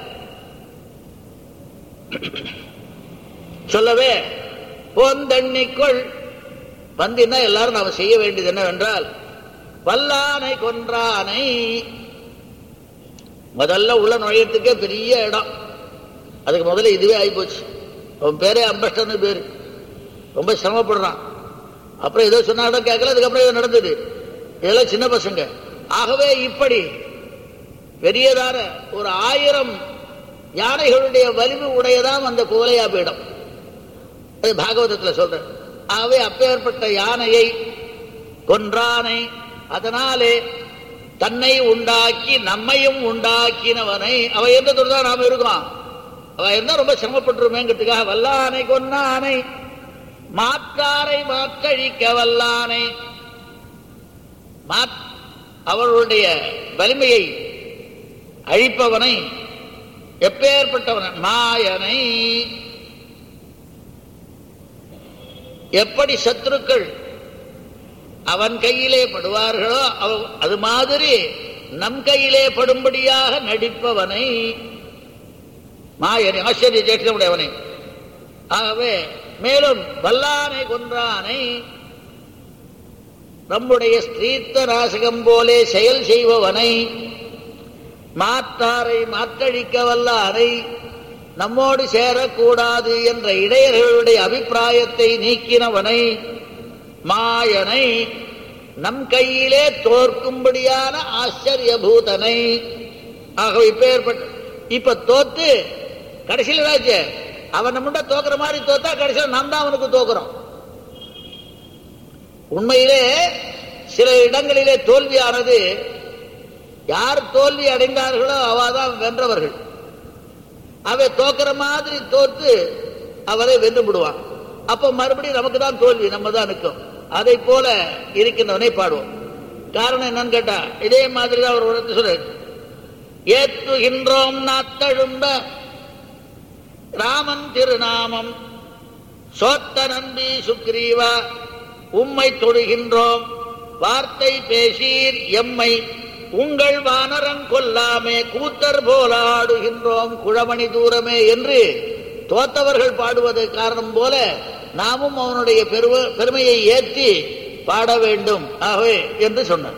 சொல்லவே போந்தண்ணிக்குள் வந்தின்னா எல்லாரும் நாம செய்ய வேண்டியது என்னவென்றால் வல்லானை கொன்றானை முதல்ல உள்ள நுழையத்துக்கே பெரிய இடம் அதுக்கு முதல்ல இதுவே ஆகிப்போச்சு அவன் பேரே அம்பஸ்டர்னு பேரு ரொம்ப சிரமப்படுறான் அப்புறம் ஏதோ சொன்ன இடம் கேட்கல அதுக்கப்புறம் ஏதோ நடந்தது இதெல்லாம் சின்ன பசங்க ஆகவே இப்படி பெரியதான ஒரு ஆயிரம் யானைகளுடைய வலிமை உடையதாம் அந்த கோலையா பீடம் அது பாகவதத்தில் சொல்றேன் ஆகவே அப்பேற்பட்ட யானையை கொன்றானை அதனாலே தன்னை உண்டாக்கி நம்மையும் உண்டாக்கினவனை அவ எந்த தான் நாம இருக்கோம் அவ இருந்தா ரொம்ப சிரமப்பட்டுருமேங்கிறதுக்காக வல்லானை கொன்னானை மாற்றாரை மாற்றழிக்க வல்லானை மாற்- அவர்களுடைய வலிமையை அழிப்பவனை எப்பேற்பட்டவன் மாயனை எப்படி சத்துருக்கள் அவன் கையிலே படுவார்களோ அவ- அது மாதிரி நம் கையிலே படும்படியாக நடிப்பவனை மாயனை ஆச்சரிய ஜேஷ்டமுடையவனை ஆகவே மேலும் வல்லானை கொன்றானை நம்முடைய ஸ்திரீத்த நாசகம் போலே செயல் செய்பவனை மாற்றாரை மாற்றழிக்க வல்லாரை நம்மோடு சேரக்கூடாது என்ற இடையர்களுடைய அபிப்பிராயத்தை நீக்கினவனை மாயனை நம் கையிலே தோற்கும்படியான ஆச்சரியபூதனை ஆக இப்ப ஏற்பட்ட இப்ப தோத்து கடைசியில் என்னாச்சு அவன் நம்மகிட்ட தோக்குற மாதிரி தோத்தா கடைசியில் நாம் தான் அவனுக்கு தோக்குறோம் உண்மையிலே சில இடங்களிலே தோல்வியானது யார் தோல்வி அடைந்தார்களோ அவாதான் வென்றவர்கள் அவை தோக்கிற மாதிரி தோத்து அவரை வென்று விடுவான் அப்ப மறுபடியும் நமக்கு தான் தோல்வி நம்ம தான் நிற்கும் அதை போல இருக்கின்றவனை பாடுவோம் காரணம் என்னன்னு கேட்டா இதே மாதிரி தான் அவர் உணர்த்து சொல்ற ஏத்துகின்றோம் நாத்தழும்ப ராமன் திருநாமம் சோத்த நம்பி சுக்ரீவா உம்மை தொழுகின்றோம் வார்த்தை பேசீர் எம்மை உங்கள் வானரங் கொல்லாமே கூத்தர் போல ஆடுகின்றோம் குழமணி தூரமே என்று தோத்தவர்கள் பாடுவது காரணம் போல நாமும் அவனுடைய பெருவ பெருமையை ஏற்றி பாட வேண்டும் ஆகவே என்று சொன்னார்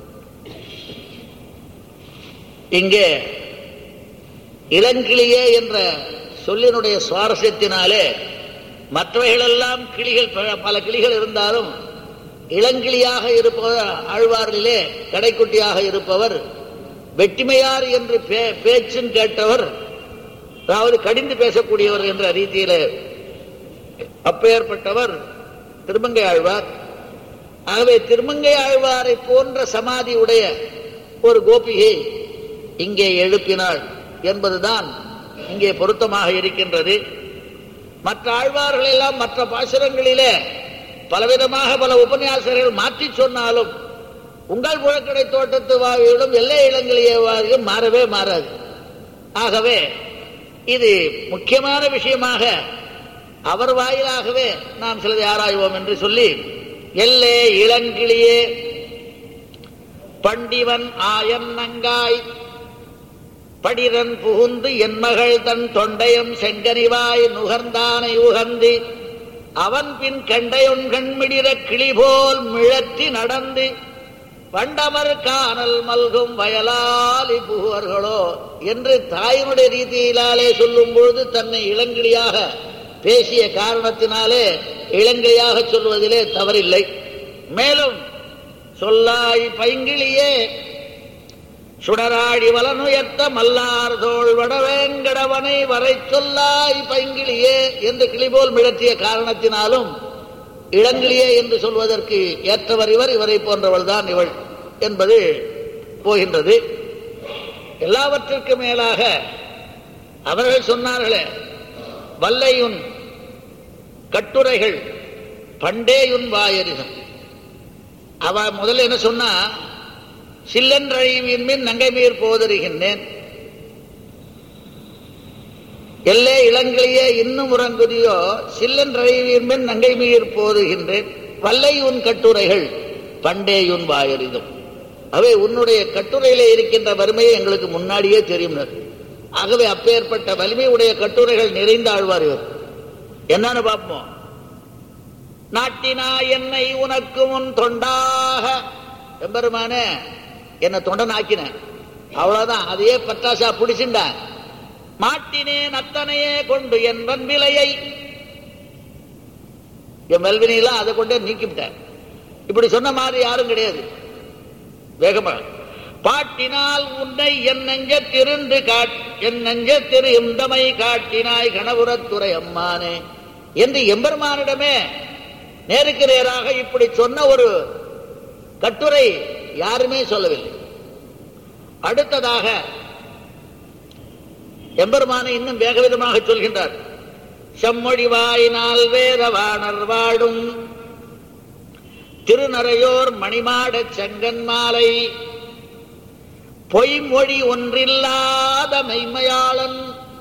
இங்கே இளங்கிளியே என்ற சொல்லினுடைய சுவாரஸ்யத்தினாலே மற்றவைகளெல்லாம் கிளிகள் பல- பல கிளிகள் இருந்தாலும் இளங்கிளியாக இருப்பவர் ஆழ்வாரிலே கடைக்குட்டியாக இருப்பவர் வெட்டிமையார் என்று பே- பேச்சும் கேட்டவர் அதாவது கடிந்து பேசக்கூடியவர் என்ற ரீதியிலே அப்பேற்பட்டவர் திருமங்கை ஆழ்வார் ஆகவே திருமங்கை ஆழ்வாரை போன்ற சமாதி உடைய ஒரு கோபிகை இங்கே எழுப்பினாள் என்பதுதான் இங்கே பொருத்தமாக இருக்கின்றது மற்ற ஆழ்வார்கள் எல்லாம் மற்ற பாசுரங்களிலே பலவிதமாக பல உபன்யாசகர்கள் மாற்றி சொன்னாலும் உங்கள் புழக்கடை தோட்டத்து வாவியிலும் எல்லை இளங்கலிய வாவியும் மாறவே மாறாது ஆகவே இது முக்கியமான விஷயமாக அவர் வாயிலாகவே நாம் சிலதை ஆராய்வோம் என்று சொல்லி எல்லே இளங்கிளியே பண்டிவன் ஆயன் நங்காய் படிரன் புகுந்து என் மகள் தன் தொண்டையம் செங்கனிவாய் நுகர்ந்தானை உகந்து அவன் பின் கண்டையொன் கண்மிடிர கிளி போல் மிழத்தி நடந்து பண்டமர் காணல் மல்கும் வயலாலி புகுவர்களோ என்று தாயினுடைய ரீதியிலாலே சொல்லும் பொழுது தன்னை இளங்கிளியாக பேசிய காரணத்தினாலே இளங்கிளியாக சொல்வதிலே தவறில்லை மேலும் சொல்லாய் பைங்கிளியே சுடராடி வலனுயர்த்த மல்லார் தோள் வடவேங்கடவனை வரை சொல்லாய் பைங்கிளியே என்று கிளிபோல் மிழற்றிய காரணத்தினாலும் இளங்கிளியே என்று சொல்வதற்கு ஏற்றவர் இவர் இவரை போன்றவள் தான் இவள் என்பது போகின்றது எல்லாவற்றிற்கும் மேலாக அவர்கள் சொன்னார்களே வல்லையுன் கட்டுரைகள் பண்டேயுன் வாயரிதம் அவ முதல்ல என்ன சொன்னா சில்லன்றழிவின் மின் நங்கை மீர் போதருகின்றேன் எல்லே இளங்கிலேயே இன்னும் உறங்குதியோ சில்லன்றழிவின் மின் நங்கை மீர் போதுகின்றேன் வல்லை உன் கட்டுரைகள் பண்டேயுன் வாயறிதும் அவை உன்னுடைய கட்டுரையிலே இருக்கின்ற வறுமையை எங்களுக்கு முன்னாடியே தெரியும் ஆகவே அப்பேற்பட்ட வலிமை உடைய கட்டுரைகள் நிறைந்த ஆழ்வார் இவர் என்னன்னு பார்ப்போம் நாட்டினா என்னை உனக்கு முன் தொண்டாக எம்பெருமானே என்ன தொண்டன் ஆக்கின அவ்வளவுதான் அதையே பட்டாசா பிடிச்சிண்டான் மாட்டினேன் அத்தனையே கொண்டு என் வன்விலையை என் மெல்வினையெல்லாம் அதை கொண்டே நீக்கிவிட்டேன் இப்படி சொன்ன மாதிரி யாரும் கிடையாது வேகமா பாட்டினால் உன்னை என் நெஞ்ச திருந்து காட் என் நெஞ்ச திரு இந்தமை காட்டினாய் கணபுரத்துறை அம்மானே என்று எம்பெருமானிடமே நேருக்கு நேராக இப்படி சொன்ன ஒரு கட்டுரை யாருமே சொல்லவில்லை அடுத்ததாக எம்பெருமானை இன்னும் வேகவிதமாக சொல்கின்றார் செம்மொழி வாயினால் வேதவாணர் வாடும் திருநறையோர் மணிமாடச் செங்கன் மாலை பொய்மொழி ஒன்றில்லாத மெய்மையாளன்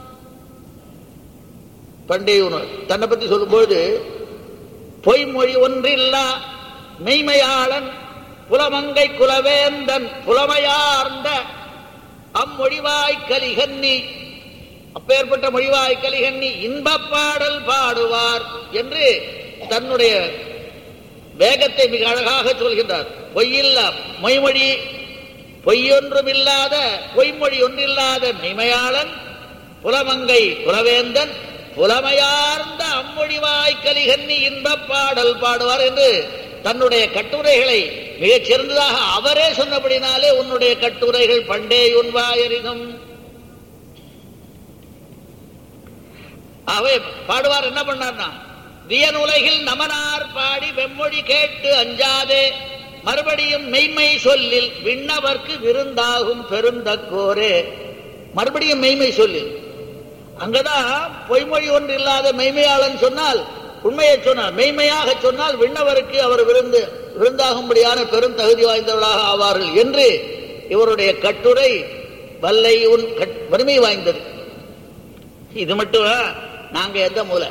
பண்டைய தன்னை பற்றி சொல்லும்போது பொய்மொழி ஒன்றில்லா மெய்மையாளன் புலமங்கை குலவேந்தன் புலமையார்ந்த அம்மொழிவாய் கலிகன்னி அப்பேற்பட்ட மொழிவாய் கலிகன்னி இன்பப் பாடல் பாடுவார் என்று தன்னுடைய வேகத்தை மிக அழகாக சொல்கின்றார் பொய்யில்லா மொய்மொழி பொய்யொன்றும் இல்லாத பொய்மொழி ஒன்றில்லாத மெய்மையாளன் புலமங்கை புலவேந்தன் புலமையார்ந்த அம்மொழிவாய் கலிகன்னி இன்பப் பாடல் பாடுவார் என்று தன்னுடைய கட்டுரைகளை மிகச் சிறந்ததாக அவரே சொன்னபடினாலே உன்னுடைய கட்டுரைகள் பண்டே உன்வாயரிதும் அவை பாடுவார் என்ன பண்ணார்னா வியன் உலகில் நமனார் பாடி வெம்மொழி கேட்டு அஞ்சாதே மறுபடியும் மெய்மை சொல்லில் விண்ணவர்க்கு விருந்தாகும் பெருந்தக்கோரே மறுபடியும் மெய்மை சொல்லில் அங்கதான் பொய்மொழி ஒன்று இல்லாத மெய்மையாளன் சொன்னால் உண்மையை சொன்னால் மெய்மையாக சொன்னால் விண்ணவருக்கு அவர் விருந்து விருந்தாகும்படியான பெரும் தகுதி வாய்ந்தவர்களாக ஆவார்கள் என்று இவருடைய கட்டுரை வல்லை உன் வறுமை வாய்ந்தது இது மட்டும் நாங்க எந்த மூலை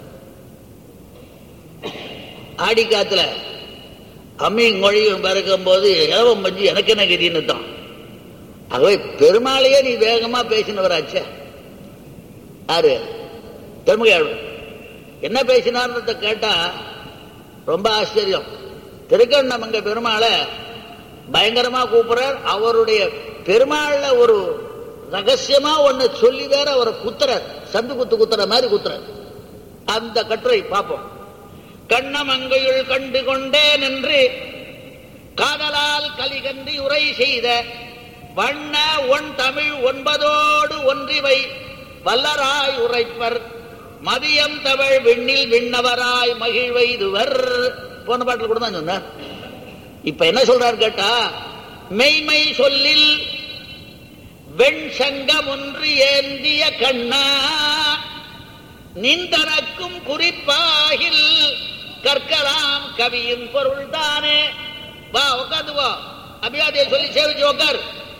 ஆடி காத்துல அம்மி மொழியும் பறக்கும் போது இலவம் பஞ்சு எனக்கு என்ன கதின்னு தான் ஆகவே பெருமாளையே நீ வேகமா பேசினவராச்சே யாரு திருமகையாள் என்ன பேசினார்ன்றத கேட்டா ரொம்ப ஆச்சரியம் திருக்கண்ணமங்க பெருமாளை பயங்கரமா கூப்பிடுறார் அவருடைய பெருமாள்ல ஒரு ரகசியமா ஒண்ணு சொல்லி வேற அவரை குத்துறார் சந்து குத்து குத்துற மாதிரி குத்துறார் அந்த கட்டுரை பார்ப்போம் கண்ணமங்கையுள் கண்டு கொண்டேன் என்று காதலால் கலிகன்றி உரை செய்த வண்ண ஒன் தமிழ் ஒன்பதோடு ஒன்றிவை வல்லராய் உரைப்பர் மதியம் தவழ் விண்ணில் விண்ணவராய் மகிழ்வைதுவர் போன பாட்டில் கூட தான் சொன்னார் இப்ப என்ன சொல்றாரு கேட்டா மெய்மை சொல்லில் வெண் சங்கம் ஒன்று ஏந்திய கண்ணா நின்றனக்கும் குறிப்பாகில் கற்கலாம் கவியின் பொருள் தானே வா உட்காந்து வா அபியாதியை சொல்லி சேவிச்சு உட்கார்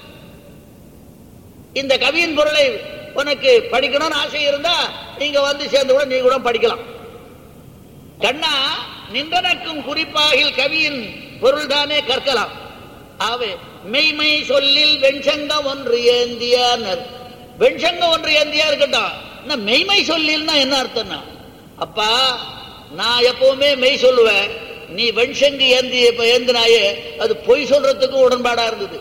இந்த கவியின் பொருளை உனக்கு படிக்கணும்னு ஆசை இருந்தா நீங்க வந்து சேர்ந்து கூட நீ கூட படிக்கலாம் கண்ணா நின்றனக்கும் குறிப்பாகில் கவியின் பொருள் தானே கற்கலாம் ஆவே மெய்மை சொல்லில் வெண்சங்கம் ஒன்று ஏந்தியானர் வெண்சங்கம் ஒன்று ஏந்தியா இருக்கட்டும் என்ன மெய்மை சொல்லில்னா என்ன அர்த்தம்னா அப்பா நான் எப்பவுமே மெய் சொல்லுவேன் நீ வெண்சங்கு ஏந்தி இப்ப ஏந்தினாயே அது பொய் சொல்றதுக்கும் உடன்பாடா இருந்தது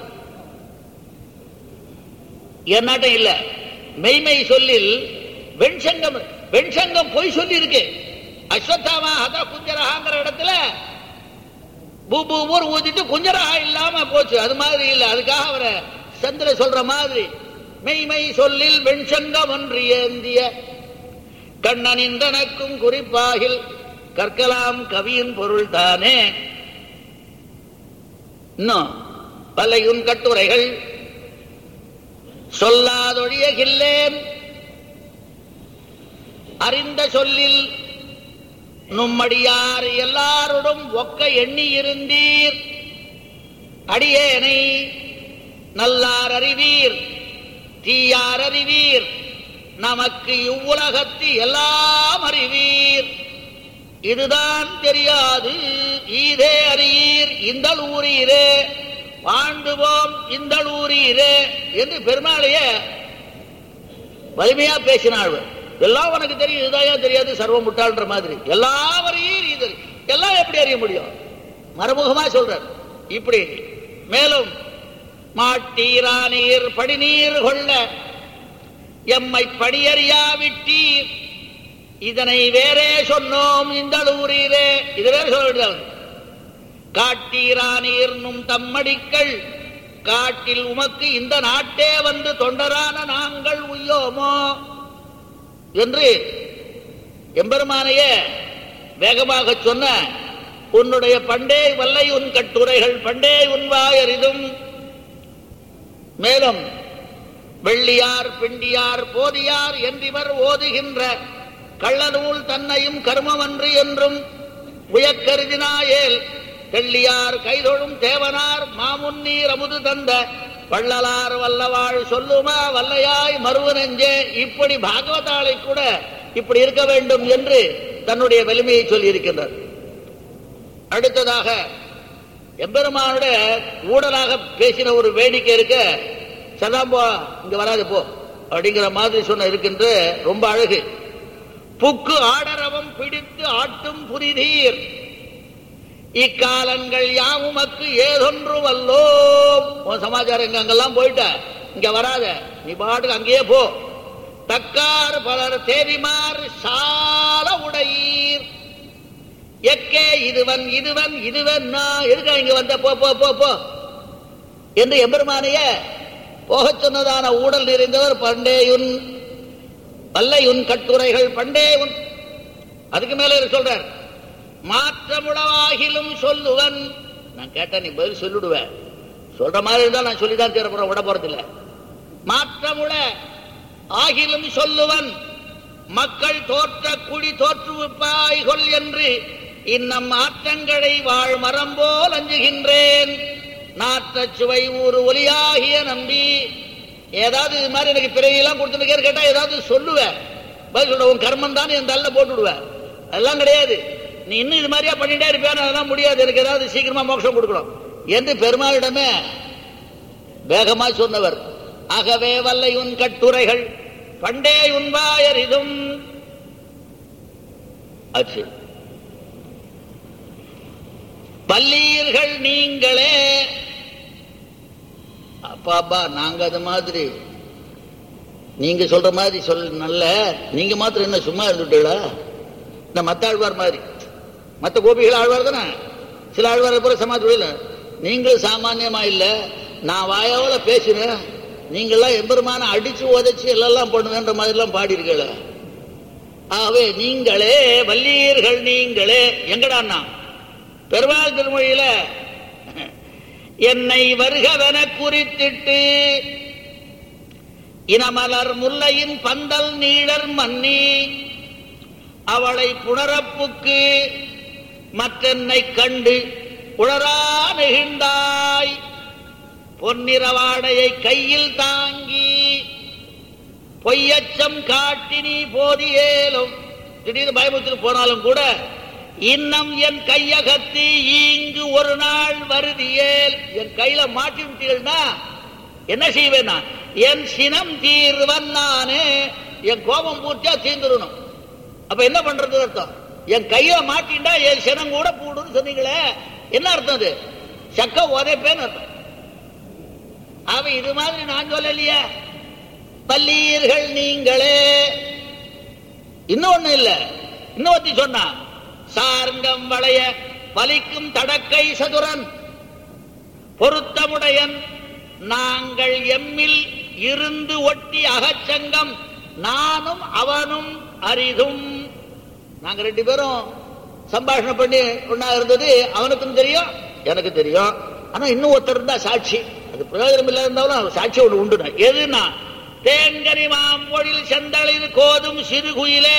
என்னாட்டம் இல்ல மெய்மை சொல்லில் வெண்சங்கம் வெண்சங்கம் பொய் சொல்லி இருக்கு அஸ்வத்தாமா ஹதா குஞ்சரகாங்கிற இடத்துல பூபு ஊர் ஊதிட்டு குஞ்சரகா இல்லாம போச்சு அது மாதிரி இல்ல அதுக்காக அவரை சந்திர சொல்ற மாதிரி மெய்மை சொல்லில் வெண்சங்கம் ஒன்று ஏந்திய கண்ணனின் தனக்கும் குறிப்பாகில் கற்கலாம் கவியின் பொருள் தானே இன்னும் பலையும் கட்டுரைகள் சொல்லாதொழியகில்லேன் அறிந்த சொல்லில் நும்மடியார் எல்லாருடன் ஒக்க எண்ணி இருந்தீர் அடியேனை நல்லார் அறிவீர் தீயார் அறிவீர் நமக்கு இவ்வுலகத்து எல்லாம் அறிவீர் இதுதான் தெரியாது ஈதே அறியீர் இந்த ஊரீரே வாழ்ந்துவோம் இந்த ஊரீரே என்று பெருமாளைய வலிமையா பேசினாள் எல்லாம் உனக்கு தெரியும் இதுதான் தெரியாது சர்வ முட்டாள்ன்ற மாதிரி எல்லாம் அறியீர் இது எல்லாம் எப்படி அறிய முடியும் மறைமுகமா சொல்றார் இப்படி மேலும் மாட்டீரானீர் படிநீர் கொள்ள எம்மை படியறியாவிட்டீர் இதனை வேறே சொன்னோம் இந்த ஊரீரே இது வேற சொல்ல வேண்டியது காட்டீரானீர் நும் தம்மடிக்கள் காட்டில் உமக்கு இந்த நாட்டே வந்து தொண்டரான நாங்கள் உய்யோமோ என்று எம்பெருமானையே வேகமாக சொன்ன உன்னுடைய பண்டே வல்லை உன் கட்டுரைகள் பண்டே உன் வாயறிதும் மேலும் வெள்ளியார் பிண்டியார் போதியார் என்றிவர் ஓதுகின்ற கள்ளநூல் தன்னையும் கர்மமன்று என்றும் உயக்கருதினாயேல் தெள்ளியார் கைதொழும் தேவனார் மாமுன்னீர் அமுது தந்த வள்ளலார் வல்லவாழ் சொல்லுமா வல்லையாய் மருவு நெஞ்சே இப்படி பாகவதாளை கூட இப்படி இருக்க வேண்டும் என்று தன்னுடைய வலிமையை சொல்லி இருக்கின்றார் அடுத்ததாக எம்பெருமானுடைய ஊடலாக பேசின ஒரு வேடிக்கை இருக்க சதாம் போ இங்க வராது போ அப்படிங்கிற மாதிரி சொன்ன இருக்கின்ற ரொம்ப அழகு புக்கு ஆடரவம் பிடித்து ஆட்டும் புரிதீர் இக்காலங்கள் யாவுமக்கு ஏதொன்று வல்லோம் உன் சமாச்சாரம் எங்க அங்கெல்லாம் போயிட்ட இங்க வராத நீ பாட்டுக்கு அங்கேயே போ தக்கார் பலர் தேவிமார் சால உடையீர் எக்கே இதுவன் இதுவன் இதுவன் நான் எதுக்கா இங்க வந்த போ போ போ போ என்று எம்பெருமானைய போகச் சொன்னதான ஊடல் நிறைந்தவர் பண்டேயுன் வல்லையுன் கட்டுரைகள் பண்டேயுன் அதுக்கு மேல இவர் சொல்றார் மாற்றமுளவாகிலும் சொல்லுவன் நான் கேட்டா நீ பதில் சொல்லிடுவேன் சொல்ற மாதிரி இருந்தா நான் சொல்லிதான் தீரப்புறம் விட போறதில்ல மாற்றமுள ஆகிலும் சொல்லுவன் மக்கள் தோற்ற குடி தோற்றுவிப்பாய்கொள் என்று இன்னம் ஆற்றங்களை வாழ் மரம் போல் அஞ்சுகின்றேன் நாற்றச் சுவை ஊறு ஒலியாகிய நம்பி ஏதாவது இது மாதிரி எனக்கு பிறவியெல்லாம் கொடுத்துருக்கேன்னு கேட்டா ஏதாவது சொல்லுவேன் பதில் சொல்ற உன் கர்மம் தான் என் தள்ள போட்டு விடுவேன் அதெல்லாம் கிடையாது நீ இன்னும் இது மாதிரியா பண்ணிட்டே இருப்பியான்னு அதெல்லாம் முடியாது எனக்கு ஏதாவது சீக்கிரமா மோட்சம் கொடுக்கணும் என்று பெருமாளிடமே வேகமா சொன்னவர் ஆகவே வல்லை உன் கட்டுரைகள் பண்டே உன் வாயறிதும் ஆச்சு பல்லீர்கள் நீங்களே அப்பாப்பா நாங்க அது மாதிரி நீங்க சொல்ற மாதிரி சொல் நல்ல நீங்க மாத்திரம் என்ன சும்மா இருந்துட்டீங்களா இந்த மத்த ஆழ்வார் மாதிரி மத்த கோபிகள் ஆழ்வார் தானே சில ஆழ்வார் பூரா சமாதி விடல நீங்களும் சாமானியமா இல்ல நான் வாயாவோல பேசுறேன் நீங்கெல்லாம் எம்பெருமான அடிச்சு உதைச்சு எல்லாம் பண்ணுவேன்ற மாதிரி எல்லாம் பாடியிருக்கல ஆகவே நீங்களே வல்லீர்கள் நீங்களே எங்கடான்னா பெருமாள் திருமொழியில என்னை வருகவென குறித்திட்டு இனமலர் முல்லையின் பந்தல் நீழர் மன்னி அவளை புணரப்புக்கு மற்றென்னை கண்டு உளரா நெகிழ்ந்தாய் பொன்னிறவாடையை கையில் தாங்கி பொய்யச்சம் காட்டி நீ போதியேலும் திடீர்னு பயமுறுத்திட்டு போனாலும் கூட இன்னம் என் கையகத்தி ஈங்கு ஒரு நாள் வருதியேல் என் கையில மாட்டி விட்டீங்கன்னா என்ன செய்வேன் நான் என் சினம் தீர்வன் நானே என் கோபம் பூர்த்தியா தீர்ந்துடணும் அப்ப என்ன பண்றது அர்த்தம் என் கையில மாட்டிண்டா என் சினம் கூட கூடுன்னு சொன்னீங்களே என்ன அர்த்தம் அது சக்க உதைப்பேன்னு அர்த்தம் அவ இது மாதிரி நான் சொல்லலையே பல்லீர்கள் நீங்களே இன்னொன்னு இல்ல இன்னொருத்தி சொன்னா சார்ங்கம் வளைய வலிக்கும் தடக்கை சதுரன் பொருத்தமுடையன் நாங்கள் எம்மில் இருந்து ஒட்டி அகச்சங்கம் நானும் அவனும் அரிதும் நாங்க ரெண்டு பேரும் சம்பாஷணம் பண்ணி ஒன்னா இருந்தது அவனுக்கும் தெரியும் எனக்கு தெரியும் ஆனா இன்னும் ஒருத்தர் இருந்தா சாட்சி அது பிரயோஜனம் இல்ல இருந்தாலும் சாட்சி ஒன்று உண்டு எதுனா தேங்கனி மாம்பொழில் செந்தளிர் கோதும் சிறுகுயிலே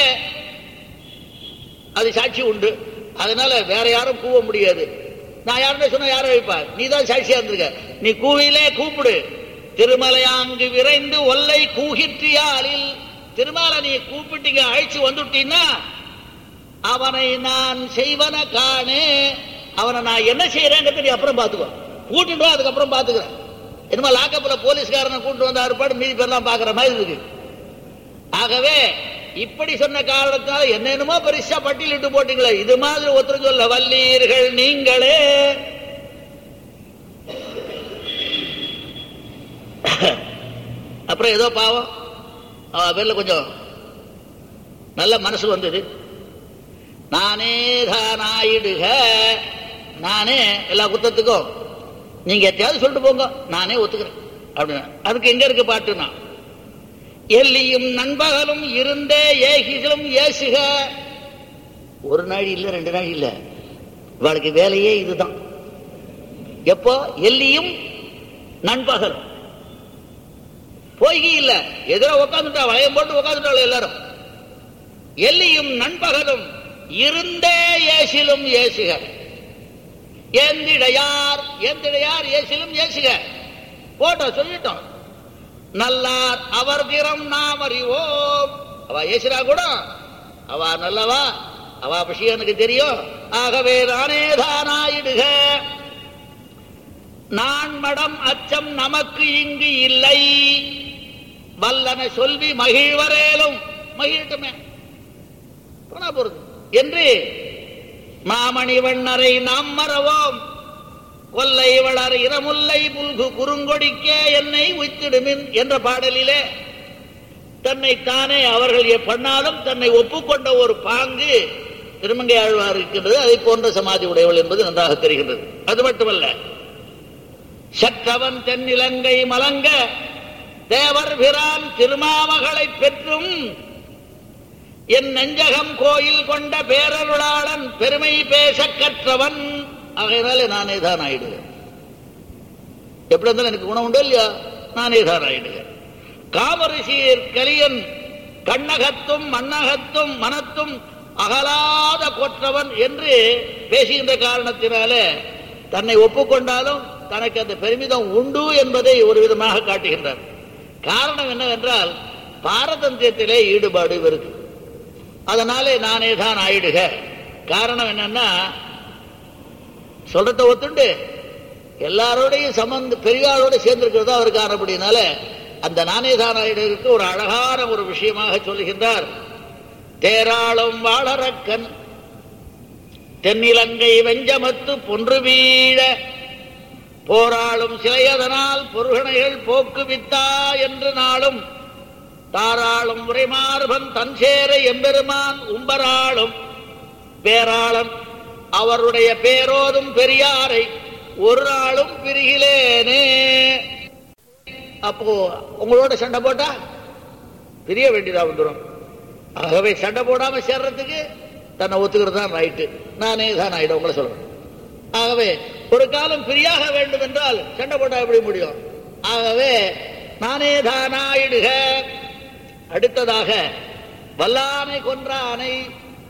அது சாட்சி உண்டு அதனால வேற யாரும் கூவ முடியாது நான் யாருன்னு சொன்ன யாரும் வைப்பா நீ தான் சாட்சியா இருந்திருக்க நீ கூவிலே கூப்பிடு திருமலையாங்கு விரைந்து ஒல்லை கூகிற்றியாலில் திருமலை நீ கூப்பிட்டீங்க அழைச்சு வந்துட்டீன்னா அவனை நான் செய்வன காணே அவனை நான் என்ன செய்யறேங்கிறது நீ அப்புறம் பாத்துக்கோ கூட்டிட்டு வா, அதுக்கப்புறம் பாத்துக்கிறேன் என்னமோ லாக்கப்ல போலீஸ்காரனை கூட்டு வந்த அறுப்பாடு மீதி பேர்லாம் பாக்குற மாதிரி இருக்கு ஆகவே இப்படி சொன்ன காரணத்தால என்ன என்னமோ பெருசா பட்டியலிட்டு போட்டீங்களே இது மாதிரி ஒருத்தர் சொல்ல வல்லீர்கள் நீங்களே அப்புறம் ஏதோ பாவம் அவ பேர்ல கொஞ்சம் நல்ல மனசு வந்தது நானே தானாயிடுக நானே எல்லா குத்தத்துக்கும் நீங்க எத்தையாவது சொல்லிட்டு போங்க நானே ஒத்துக்கிறேன் அப்படின்னு அதுக்கு எங்க இருக்கு பாட்டுனா எல்லியும் நண்பகலும் இருந்தே ஏகிகளும் ஏசுக ஒரு நாள் இல்ல ரெண்டு நாள் இல்ல இவளுக்கு வேலையே இதுதான் எப்போ எல்லியும் நண்பகலும் பொய்கி இல்ல எதிர உட்காந்துட்டா வளையம் போட்டு உட்காந்துட்டாள் எல்லாரும் எல்லியும் நண்பகலும் இருந்தே ஏசிலும் ஏசுக ஏந்திடையார் ஏந்திடையார் ஏசிலும் ஏசுக போட்டோம் சொல்லிட்டோம் நல்லார் அவர் திறம் நாம் அறிவோம் அவ ஏசுறா கூட அவ நல்லவா அவ விஷயம் எனக்கு தெரியும் ஆகவே தானே தானாயிடுக நான் மடம் அச்சம் நமக்கு இங்கு இல்லை வல்லன சொல்வி மகிழ்வரேலும் மகிழட்டுமே போனா போறது என்று மாமணி வண்ணரை நாம் மறவோம் கொல்லை வளர் இரமுல்லை புல்கு குறுங்கொடிக்கே என்னை உய்த்திடுமின் என்ற பாடலிலே தன்னை தானே அவர்கள் எ- பண்ணாலும் தன்னை ஒப்புக்கொண்ட ஒரு பாங்கு திருமங்கை ஆழ்வார் இருக்கின்றது அதை போன்ற சமாதி உடையவள் என்பது நன்றாக தெரிகின்றது அது மட்டுமல்ல சற்றவன் தென்னிலங்கை மலங்க தேவர் பிரான் திருமாமகளை பெற்றும் என் நெஞ்சகம் கோயில் கொண்ட பேரருளாளன் பெருமை பேச கற்றவன் ஆகையினாலே நானே தான் ஆயிடுவேன் எப்படி இருந்தாலும் எனக்கு குணம் உண்டோ இல்லையா நானே தான் ஆயிடுவேன் காமரிசீர் கலியன் கண்ணகத்தும் மண்ணகத்தும் மனத்தும் அகலாத கொற்றவன் என்று பேசுகின்ற காரணத்தினாலே தன்னை ஒப்புக்கொண்டாலும் தனக்கு அந்த பெருமிதம் உண்டு என்பதை ஒரு விதமாக காட்டுகின்றார் காரணம் என்னவென்றால் பாரதந்தியத்திலே ஈடுபாடு இவருக்கு அதனாலே நானே தான் ஆயிடுக காரணம் என்னன்னா சொல்றத ஒத்துண்டு எல்லாரோடையும் சம்பந்த பெரியாரோட சேர்ந்திருக்கிறது அவர் காரணப்படினால அந்த நானே தான் ஆயிடுக்கு ஒரு அழகான ஒரு விஷயமாக சொல்லுகின்றார் தேராளம் வாழறக்கன் தென்னிலங்கை வெஞ்சமத்து பொன்று வீழ போராளும் சிலையதனால் பொருகணைகள் போக்குவித்தா என்று நாளும் தாராளும் உரைமார்பன் தன்சேர எம்பெருமான் உம்பராளும் பேராளன் அவருடைய பேரோதும் பெரியாரை ஒரு நாளும் பிரிகிலேனே அப்போ உங்களோட சண்டை போட்டா பிரிய வேண்டியதா வந்துடும் ஆகவே சண்டை போடாம சேர்றதுக்கு தன்னை ஒத்துக்கிறது தான் ரைட்டு நானே தான் ஆயிடும் உங்களை சொல்றேன் ஆகவே ஒரு காலம் பிரியாக வேண்டும் என்றால் சண்டை போட்டா எப்படி முடியும் ஆகவே நானே தானாயிடுக அடுத்ததாக வல்லானை கொன்றானை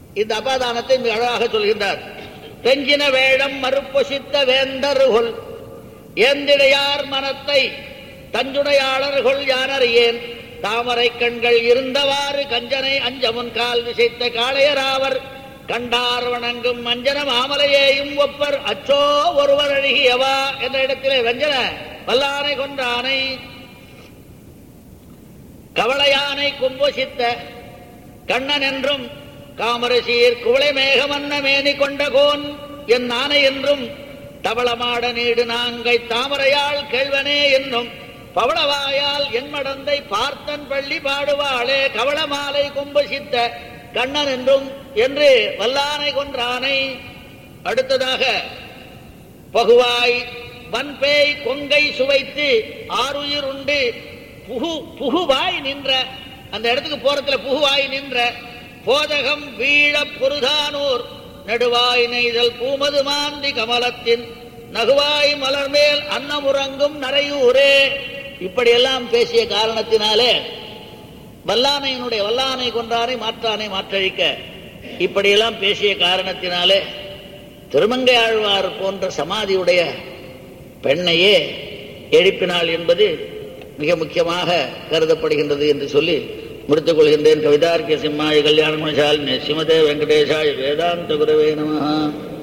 இந்த அபாதானத்தை மிக அழகாக சொல்கின்றார் தெஞ்சின வேழம் மறுப்பொசித்த வேந்தருகொள் ஏந்திடையார் மனத்தை தஞ்சுடையாளர்கள் யானறியேன் தாமரை கண்கள் இருந்தவாறு கஞ்சனை அஞ்சமுன் கால் விசைத்த காளையராவர் கண்டார் வணங்கும் மஞ்சன மாமலையேயும் ஒப்பர் அச்சோ ஒருவர் அழுகியவா என்ற இடத்திலே வெஞ்சன வல்லானை கொன்றானை கவளையானை கும்பசித்த கண்ணன் என்றும் காமரசீர் குவளை மேகமன்ன மேனி கொண்ட கோன் என் ஆனை என்றும் தவளமாட நீடு நாங்கை தாமரையாள் கேள்வனே என்னும் பவளவாயால் என் மடந்தை பார்த்தன் பள்ளி பாடுவாளே கவளமாலை கும்பசித்த கண்ணன் என்றும் என்று வல்லானை கொன்றானை அடுத்ததாக பகுவாய் வன்பேய் கொங்கை சுவைத்து ஆறுயிர் உண்டு புகு புகுவாய் நின்ற அந்த இடத்துக்கு போறதுல புகுவாய் நின்ற போதகம் வீழ புருதானூர் நெடுவாய் நெய்தல் பூமது மாந்தி கமலத்தின் நகுவாய் மலர்மேல் அன்னமுறங்கும் நரையூரே இப்படியெல்லாம் பேசிய காரணத்தினாலே வல்லானையினுடைய வல்லானை கொன்றானை மாற்றானை மாற்றழிக்க இப்படியெல்லாம் பேசிய காரணத்தினாலே திருமங்கை ஆழ்வார் போன்ற சமாதியுடைய பெண்ணையே எழுப்பினாள் என்பது மிக முக்கியமாக கருதப்படுகின்றது என்று சொல்லி முடித்துக் கொள்கின்றேன் கவிதார்க்கிய சிம்மாய கல்யாண மனுஷால் சிமதே வெங்கடேஷாய வேதாந்த குரவே நமஹா